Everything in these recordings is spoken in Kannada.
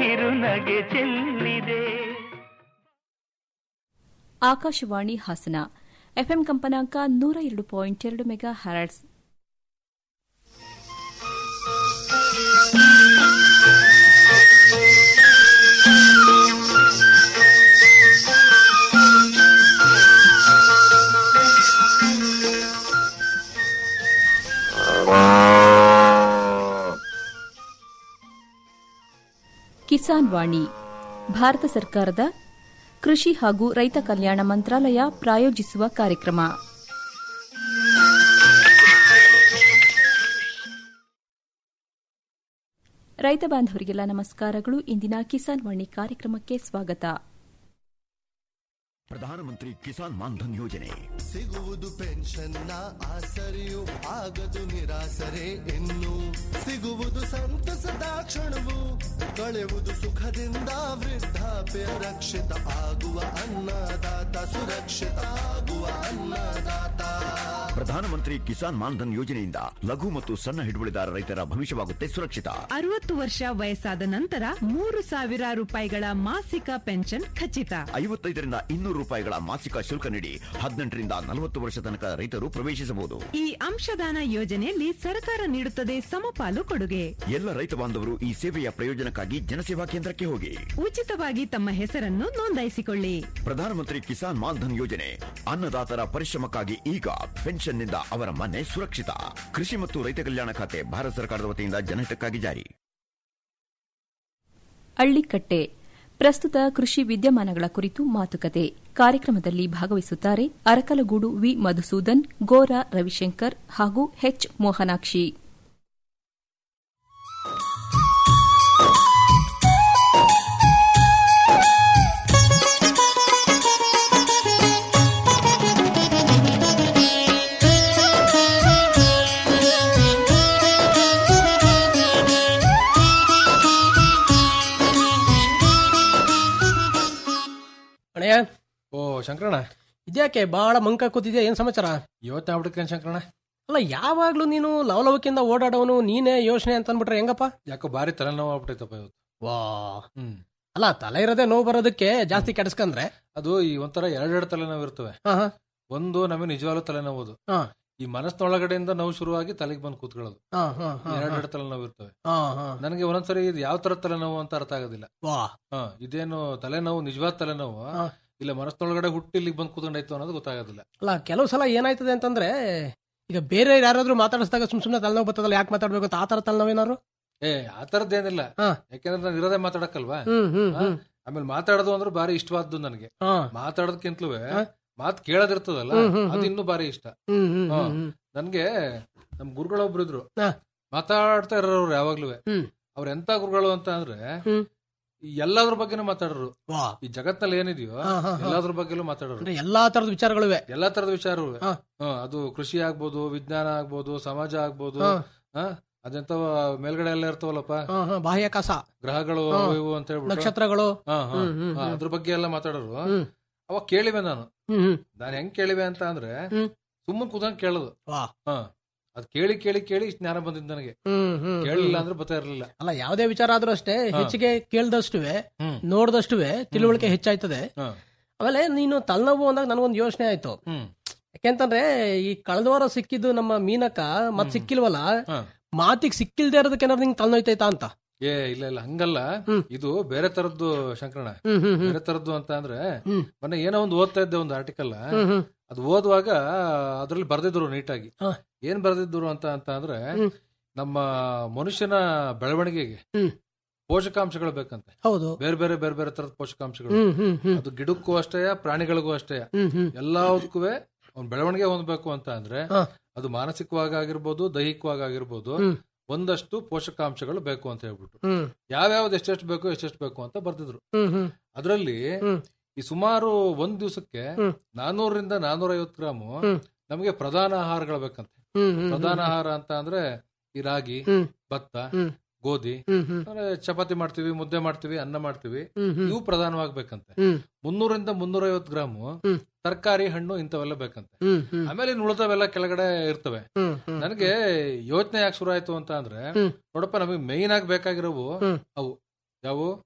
ಕಿರುನಗೆ ಚೆಲ್ಲಿದೆ ಆಕಾಶವಾಣಿ ಹಾಸನ ಎಫ್ಎಂ ಕಂಪನಾಂಕ ನೂರ ಎರಡು ಪಾಯಿಂಟ್ ಎರಡು ಮೆಗಾ ಹ್ಯಾರಡ್ಸ್ ಕಿಸಾನ್ ವಾಣಿ ಭಾರತ ಸರ್ಕಾರದ ಕೃಷಿ ಹಾಗೂ ರೈತ ಕಲ್ಯಾಣ ಮಂತ್ರಾಲಯ ಪ್ರಾಯೋಜಿಸುವ ಕಾರ್ಯಕ್ರಮ ರೈತ ಬಾಂಧವರಿಗೆಲ್ಲ ನಮಸ್ಕಾರಗಳು ಇಂದಿನ ಕಿಸಾನ್ ವಾಣಿ ಕಾರ್ಯಕ್ರಮಕ್ಕೆ ಸ್ವಾಗತ ಪ್ರಧಾನಮಂತ್ರಿ ಕಿಸಾನ್ ಮಾನ್ಧನ್ ಯೋಜನೆ ಸಿಗುವುದು ಪೆನ್ಷನ್ನ ಆಸರೆಯು ಆಗದು ನಿರಾಸರೆ ಇನ್ನು ಸಿಗುವುದು ಸಂತಸದ ಕ್ಷಣವು ಕಳೆಯುವುದು ಸುಖದಿಂದ ವೃದ್ಧಾಪ್ಯ ರಕ್ಷಿತ ಆಗುವ ಅನ್ನದಾತ ಸುರಕ್ಷಿತ ಆಗುವ ಅನ್ನದಾತ ಪ್ರಧಾನಮಂತ್ರಿ ಕಿಸಾನ್ ಮಾನ್ಧನ್ ಯೋಜನೆಯಿಂದ ಲಘು ಮತ್ತು ಸಣ್ಣ ಹಿಡುವಳಿದಾರ ರೈತರ ಭವಿಷ್ಯವಾಗುತ್ತೆ ಸುರಕ್ಷಿತ ಅರವತ್ತು ವರ್ಷ ವಯಸ್ಸಾದ ನಂತರ ಮೂರು ಸಾವಿರ ರೂಪಾಯಿಗಳ ಮಾಸಿಕ ಪೆನ್ಷನ್ ಖಚಿತ ಐವತ್ತೈದರಿಂದ ಇನ್ನೂರು ರೂಪಾಯಿಗಳ ಮಾಸಿಕ ಶುಲ್ಕ ನೀಡಿ ಹದಿನೆಂಟರಿಂದ ನಲವತ್ತು ವರ್ಷ ತನಕ ರೈತರು ಪ್ರವೇಶಿಸಬಹುದು ಈ ಅಂಶದಾನ ಯೋಜನೆಯಲ್ಲಿ ಸರ್ಕಾರ ನೀಡುತ್ತದೆ ಸಮಪಾಲು ಕೊಡುಗೆ ಎಲ್ಲ ರೈತ ಬಾಂಧವರು ಈ ಸೇವೆಯ ಪ್ರಯೋಜನಕ್ಕಾಗಿ ಜನಸೇವಾ ಕೇಂದ್ರಕ್ಕೆ ಹೋಗಿ ಉಚಿತವಾಗಿ ತಮ್ಮ ಹೆಸರನ್ನು ನೋಂದಾಯಿಸಿಕೊಳ್ಳಿ ಪ್ರಧಾನಮಂತ್ರಿ ಕಿಸಾನ್ ಮಾನ್ಧನ್ ಯೋಜನೆ ಅನ್ನದಾತರ ಪರಿಶ್ರಮಕ್ಕಾಗಿ ಈಗ ಪೆನ್ಷನ್ನಿಂದ ಅವರ ಮನೆ ಸುರಕ್ಷಿತ ಕೃಷಿ ಮತ್ತು ರೈತ ಕಲ್ಯಾಣ ಖಾತೆ ಭಾರತ ಸರ್ಕಾರದ ವತಿಯಿಂದ ಜನಹಿತಕ್ಕಾಗಿ ಜಾರಿ ಅಳ್ಳಿಕಟ್ಟೆ ಪ್ರಸ್ತುತ ಕೃಷಿ ವಿದ್ಯಮಾನಗಳ ಕುರಿತು ಮಾತುಕತೆ ಕಾರ್ಯಕ್ರಮದಲ್ಲಿ ಭಾಗವಹಿಸುತ್ತಾರೆ ಅರಕಲಗೂಡು ವಿ ಮಧುಸೂದನ್ ಗೋರಾ ರವಿಶಂಕರ್ ಹಾಗೂ ಎಚ್ ಮೋಹನಾಕ್ಷಿ ಅಣ್ಣಯ್ಯ ಓ ಶಂಕರಣ್ಣ ಇದ್ಯಾಕೆ ಬಹಳ ಮಂಕ ಕೂತಿದ್ಯಾ ಏನ್ ಸಮಾಚಾರ ಇವತ್ತೇ ಆಗ್ಬಿಡ್ತೇನೆ ಶಂಕರಣ್ಣ ಅಲ್ಲ ಯಾವಾಗ್ಲೂ ನೀನು ಲವಲವಿಕೆಯಿಂದ ಓಡಾಡೋನು ನೀನೇ ಯೋಚನೆ ಅಂತ ಅಂದ್ಬಿಟ್ರೆ ಹೆಂಗಪ್ಪ ಯಾಕೋ ಭಾರಿ ತಲೆನೋವು ಆಗ್ಬಿಟ್ಟೈತಪ್ಪ ಇವತ್ತು ವಾ ಹ್ಮ್ ಅಲ್ಲ ತಲೆ ಇರೋದೇ ನೋವು ಬರೋದಕ್ಕೆ ಜಾಸ್ತಿ ಕೆಡಿಸ್ಕಂದ್ರೆ ಅದು ಈ ಒಂಥರ ಎರಡೆರಡು ತಲೆನೋವು ಇರ್ತವೆ ಹಾ ಹಾ ಒಂದು ನಮಗೆ ನಿಜವಾಗ್ಲೂ ತಲೆನೋವುದು ಹಾ. ಈ ಮನಸ್ಸಿನೊಳಗಡೆಯಿಂದ ನೋವು ಶುರುವಾಗಿ ತಲೆಗೆ ಬಂದು ಕೂತ್ಕೊಳ್ಳೋದು ಹಾ ಹಾ ಹಾ ಎರಡೆರಡು ತಲೆನೋವು ಇರ್ತವೆ ಹಾ ಹಾ ನನಗೆ ಒಂದೊಂದ್ಸರಿ ಇದು ಯಾವ ತರ ತಲೆನೋವು ಅಂತ ಅರ್ಥ ಆಗೋದಿಲ್ಲ ವಾ ಹಾ ಇದೇನು ತಲೆನೋವು ನಿಜವಾದ ತಲೆನೋವು ಹಾ. ಇಲ್ಲ ಮನಸ್ಸಿನೊಳಗಡೆ ಹುಟ್ಟಿ ಇಲ್ಲಿಗೆ ಬಂದು ಕೂತ್ಕೊಂಡಾಯ್ತು ಅನ್ನೋದು ಗೊತ್ತಾಗೋದಿಲ್ಲ ಅಲ್ಲ ಕೆಲವು ಸಲ ಏನಾಯ್ತದೆ ಅಂತಂದ್ರೆ ಈಗ ಬೇರೆ ಯಾರಾದ್ರೂ ಮಾತಾಡಿಸಿದಾಗ ಸುಮ್ ಸುಮ್ನೆ ತಲೆನೋವು ಬರ್ತದಲ್ಲ ಯಾಕೆ ಮಾತಾಡ್ಬೇಕು ಅಂತ ಆ ತರ ತಲೆನೋವೇನಾರು ಏ ಆ ತರದ್ದೇನಿಲ್ಲ ಹಾ. ಯಾಕೆಂದ್ರೆ ನಾನು ಇರೋದೇ ಮಾತಾಡಕ್ಕಲ್ವಾ ಹ್ಮ್ ಹ್ಮ್ ಹಾ. ಹ್ಮ್ ಆಮೇಲೆ ಮಾತಾಡೋದು ಅಂದ್ರೆ ಭಾರಿ ಇಷ್ಟವಾದ್ದು ನನಗೆ ಹಾ ಮಾತಾಡೋದಕ್ಕಿಂತಲೂ ಹಾ. ಮಾತ್ ಕೇಳೋದಿರ್ತದಲ್ಲ ಹ್ಮ್, ಹ್ಮ್, ಅದು ಹ್ಮ್. ಇನ್ನೂ ಭಾರಿ ಇಷ್ಟ ಹ್ಮ್ ಹ್ಮ್ ಹಾ. ಹ್ಮ್ ಹ್ಮ್ ನನ್ಗೆ ನಮ್ ಗುರುಗಳೊಬ್ರು ಇದ್ರು ಹಾ. ಮಾತಾಡ್ತಾ ಇರೋರು ಯಾವಾಗ್ಲೂ ಹ್ಮ್. ಅವ್ರ ಎಂತ ಗುರುಗಳು ಅಂತ ಅಂದ್ರೆ ಹ್ಮ್. ಈ ಎಲ್ಲಾದ್ರ ಬಗ್ಗೆನೂ ಮಾತಾಡೋರು ವಾ ಈ ಜಗತ್ತಲ್ಲಿ ಏನಿದೆಯೋ ಹಾ, ಹಾ, ಹಾ. ಎಲ್ಲಾದ್ರ ಬಗ್ಗೆಲೂ ಮಾತಾಡೋರು ಅಂದ್ರೆ ಎಲ್ಲಾ ತರದ ವಿಚಾರಗಳಿವೆ ಎಲ್ಲಾ ತರದ ವಿಚಾರಗಳು ಹಾ. ಅದು ಕೃಷಿ ಆಗ್ಬೋದು ವಿಜ್ಞಾನ ಆಗ್ಬೋದು ಸಮಾಜ ಆಗ್ಬೋದು ಹಾ. ಹಾ ಅದೆಂತವ ಮೇಲ್ಗಡೆ ಎಲ್ಲ ಇರ್ತಾವಲ್ಲಪ್ಪ ಹಾ ಹಾ ಬಾಹ್ಯಾಕಾಶ ಗ್ರಹಗಳು ಹಾ. ಅವು ಇವು ಅಂತ ಹೇಳ್ಬಿಟ್ಟು ನಕ್ಷತ್ರಗಳು ಹಾ, ಹಾ. ಹ್ಮ್, ಹ್ಮ್, ಹಾ, ಹ್ಮ್. ಅದ್ರ ಬಗ್ಗೆ ಎಲ್ಲ ಮಾತಾಡೋರು ಹ್ಮ್. ಅವಾಗ ಕೇಳಿವೆ ನಾನು ಹ್ಮ್ ಹ್ಮ್ ನಾನು ಹೆಂಗ್ ಕೇಳಿವೆ ಅಂತ ಅಂದ್ರೆ ಹ್ಮ್. ಸುಮ್ಮನೆ ಕೂತ್ಕೊಂಡ್ ಕೇಳೋದು ವಾ ಹಾ ಅದ್ ಕೇಳಿ ಕೇಳಿ ಕೇಳಿ ಇಷ್ಟು ಜ್ಞಾನ ಬಂದಿದ್ದು ನನಗೆ ಹ್ಮ್ ಹ್ಮ್ ಕೇಳಲಿಲ್ಲ ಹ್ಮ್. ಅಂದ್ರೆ ಬತ್ತಾ ಇರ್ಲಿಲ್ಲ ಅಲ್ಲ ಯಾವುದೇ ವಿಚಾರ ಆದ್ರೂ ಅಷ್ಟೇ ಹೆಚ್ಚಿಗೆ ಕೇಳ್ದಷ್ಟುವೆ ಹ್ಮ್ ನೋಡ್ದಷ್ಟುವೆ ತಿಳುವಳಿಕೆ ಹೆಚ್ಚಾಯ್ತದೆ ಹಾ. ಆಮೇಲೆ ನೀನು ತಲೆನೋವು ಅಂದಾಗ ನನಗೊಂದು ಯೋಚನೆ ಆಯ್ತು ಹ್ಮ್ ಯಾಕೆಂತಂದ್ರೆ ಈ ಕಳೆದ ವಾರ ಸಿಕ್ಕಿದ್ದು ನಮ್ಮ ಮೀನಕ್ಕ ಮತ್ ಸಿಕ್ಕಿಲ್ವಲ್ಲ ಹಾ. ಮಾತಿಗೆ ಸಿಕ್ಕಿಲ್ದೇ ಇರೋದಕ್ಕೆ ಏನಾದ್ರು ನಿಂಗೆ ತಲೆನೋಯ್ತೈತಾ ಅಂತ ಏ ಇಲ್ಲ ಇಲ್ಲ ಹಂಗಲ್ಲ ಹ್ಮ್. ಇದು ಬೇರೆ ತರದ್ದು ಶಂಕರಣ ಹ್ಮ್ ಹ್ಮ್ ಹ್ಮ್ ಬೇರೆ ತರದ್ದು ಅಂತ ಅಂದ್ರೆ ಹ್ಮ್. ಮೊನ್ನೆ ಏನೋ ಒಂದು ಓದ್ತಾ ಇದ್ದೆ ಒಂದು ಆರ್ಟಿಕಲ್ ಹ್ಮ್ ಹ್ಮ್ ಅದು ಓದುವಾಗ ಅದ್ರಲ್ಲಿ ಬರ್ದಿದ್ರು ನೀಟಾಗಿ ಹಾ. ಏನ್ ಬರ್ದಿದ್ರು ಅಂತ ಅಂತ ಅಂದ್ರೆ ಹ್ಮ್. ನಮ್ಮ ಮನುಷ್ಯನ ಬೆಳವಣಿಗೆಗೆ ಹ್ಮ್. ಪೋಷಕಾಂಶಗಳು ಬೇಕಂತೆ ಹೌದು ಬೇರೆ ಬೇರೆ ಬೇರೆ ಬೇರೆ ತರದ ಪೋಷಕಾಂಶಗಳು ಹ್ಮ್ ಹ್ಮ್ ಹ್ಮ್ ಅದು ಗಿಡಕ್ಕೂ ಅಷ್ಟೇ ಪ್ರಾಣಿಗಳಿಗೂ ಅಷ್ಟೇ ಹ್ಮ್ ಹ್ಮ್ ಎಲ್ಲದಕ್ಕೂ ಅವ್ನ ಬೆಳವಣಿಗೆ ಹೊಂದಬೇಕು ಅಂತ ಅಂದ್ರೆ ಹಾ. ಅದು ಮಾನಸಿಕವಾಗಿ ಆಗಿರ್ಬೋದು ದೈಹಿಕವಾಗಿ ಆಗಿರ್ಬೋದು ಹ್ಮ್. ಒಂದಷ್ಟು ಪೋಷಕಾಂಶಗಳು ಬೇಕು ಅಂತ ಹೇಳ್ಬಿಟ್ಟು ಹ್ಮ್ ಯಾವ್ಯಾವ್ದು ಎಷ್ಟೆಷ್ಟು ಬೇಕು ಎಷ್ಟೆಷ್ಟು ಬೇಕು ಅಂತ ಬರ್ದಿದ್ರು ಹ್ಮ್ ಹ್ಮ್ ಅದರಲ್ಲಿ ಹ್ಮ್. ಈ ಸುಮಾರು ಒಂದ್ ದಿವಸಕ್ಕೆ ಹ್ಮ್. ನಾನೂರರಿಂದ ನಾನೂರ ಐವತ್ತು ಗ್ರಾಮು ಹ್ಮ್. ನಮಗೆ ಪ್ರಧಾನ ಆಹಾರಗಳು ಬೇಕಂತೆ ಹ್ಮ್ ಹ್ಮ್ ಪ್ರಧಾನ ಆಹಾರ ಅಂತ ಅಂದ್ರೆ ಈ ರಾಗಿ ಹ್ಮ್. ಭತ್ತ ಹ್ಮ್. ಗೋಧಿ ಹ್ಮ್ ಹ್ಮ್ ಅಂದ್ರೆ ಚಪಾತಿ ಮಾಡ್ತೀವಿ ಮುದ್ದೆ ಮಾಡ್ತೀವಿ ಅನ್ನ ಮಾಡ್ತೀವಿ ಹ್ಮ್ ಹ್ಮ್ ಇವು ಪ್ರಧಾನವಾಗ್ಬೇಕಂತೆ ಹ್ಮ್ ಮುನ್ನೂರಿಂದ ಮುನ್ನೂರ ಐವತ್ತು ಗ್ರಾಮು ಹ್ಮ್. ತರಕಾರಿ ಹಣ್ಣು ಇಂಥವೆಲ್ಲ ಬೇಕಂತೆ ಹ್ಮ್ ಹ್ಮ್ ಆಮೇಲೆ ಇನ್ನು ಉಳಿದವೆಲ್ಲ ಕೆಳಗಡೆ ಇರ್ತವೆ ಹ್ಮ್ ಹ್ಮ್ ನನಗೆ ಯೋಚನೆ ಯಾಕೆ ಶುರು ಆಯ್ತು ಅಂತ ಅಂದ್ರೆ ಹ್ಮ್. ನೋಡಪ್ಪ ನಮಗೆ ಮೇಯ್ನ್ ಆಗಿ ಬೇಕಾಗಿರೋವು ಹ್ಮ್. ಅವು ಯಾವು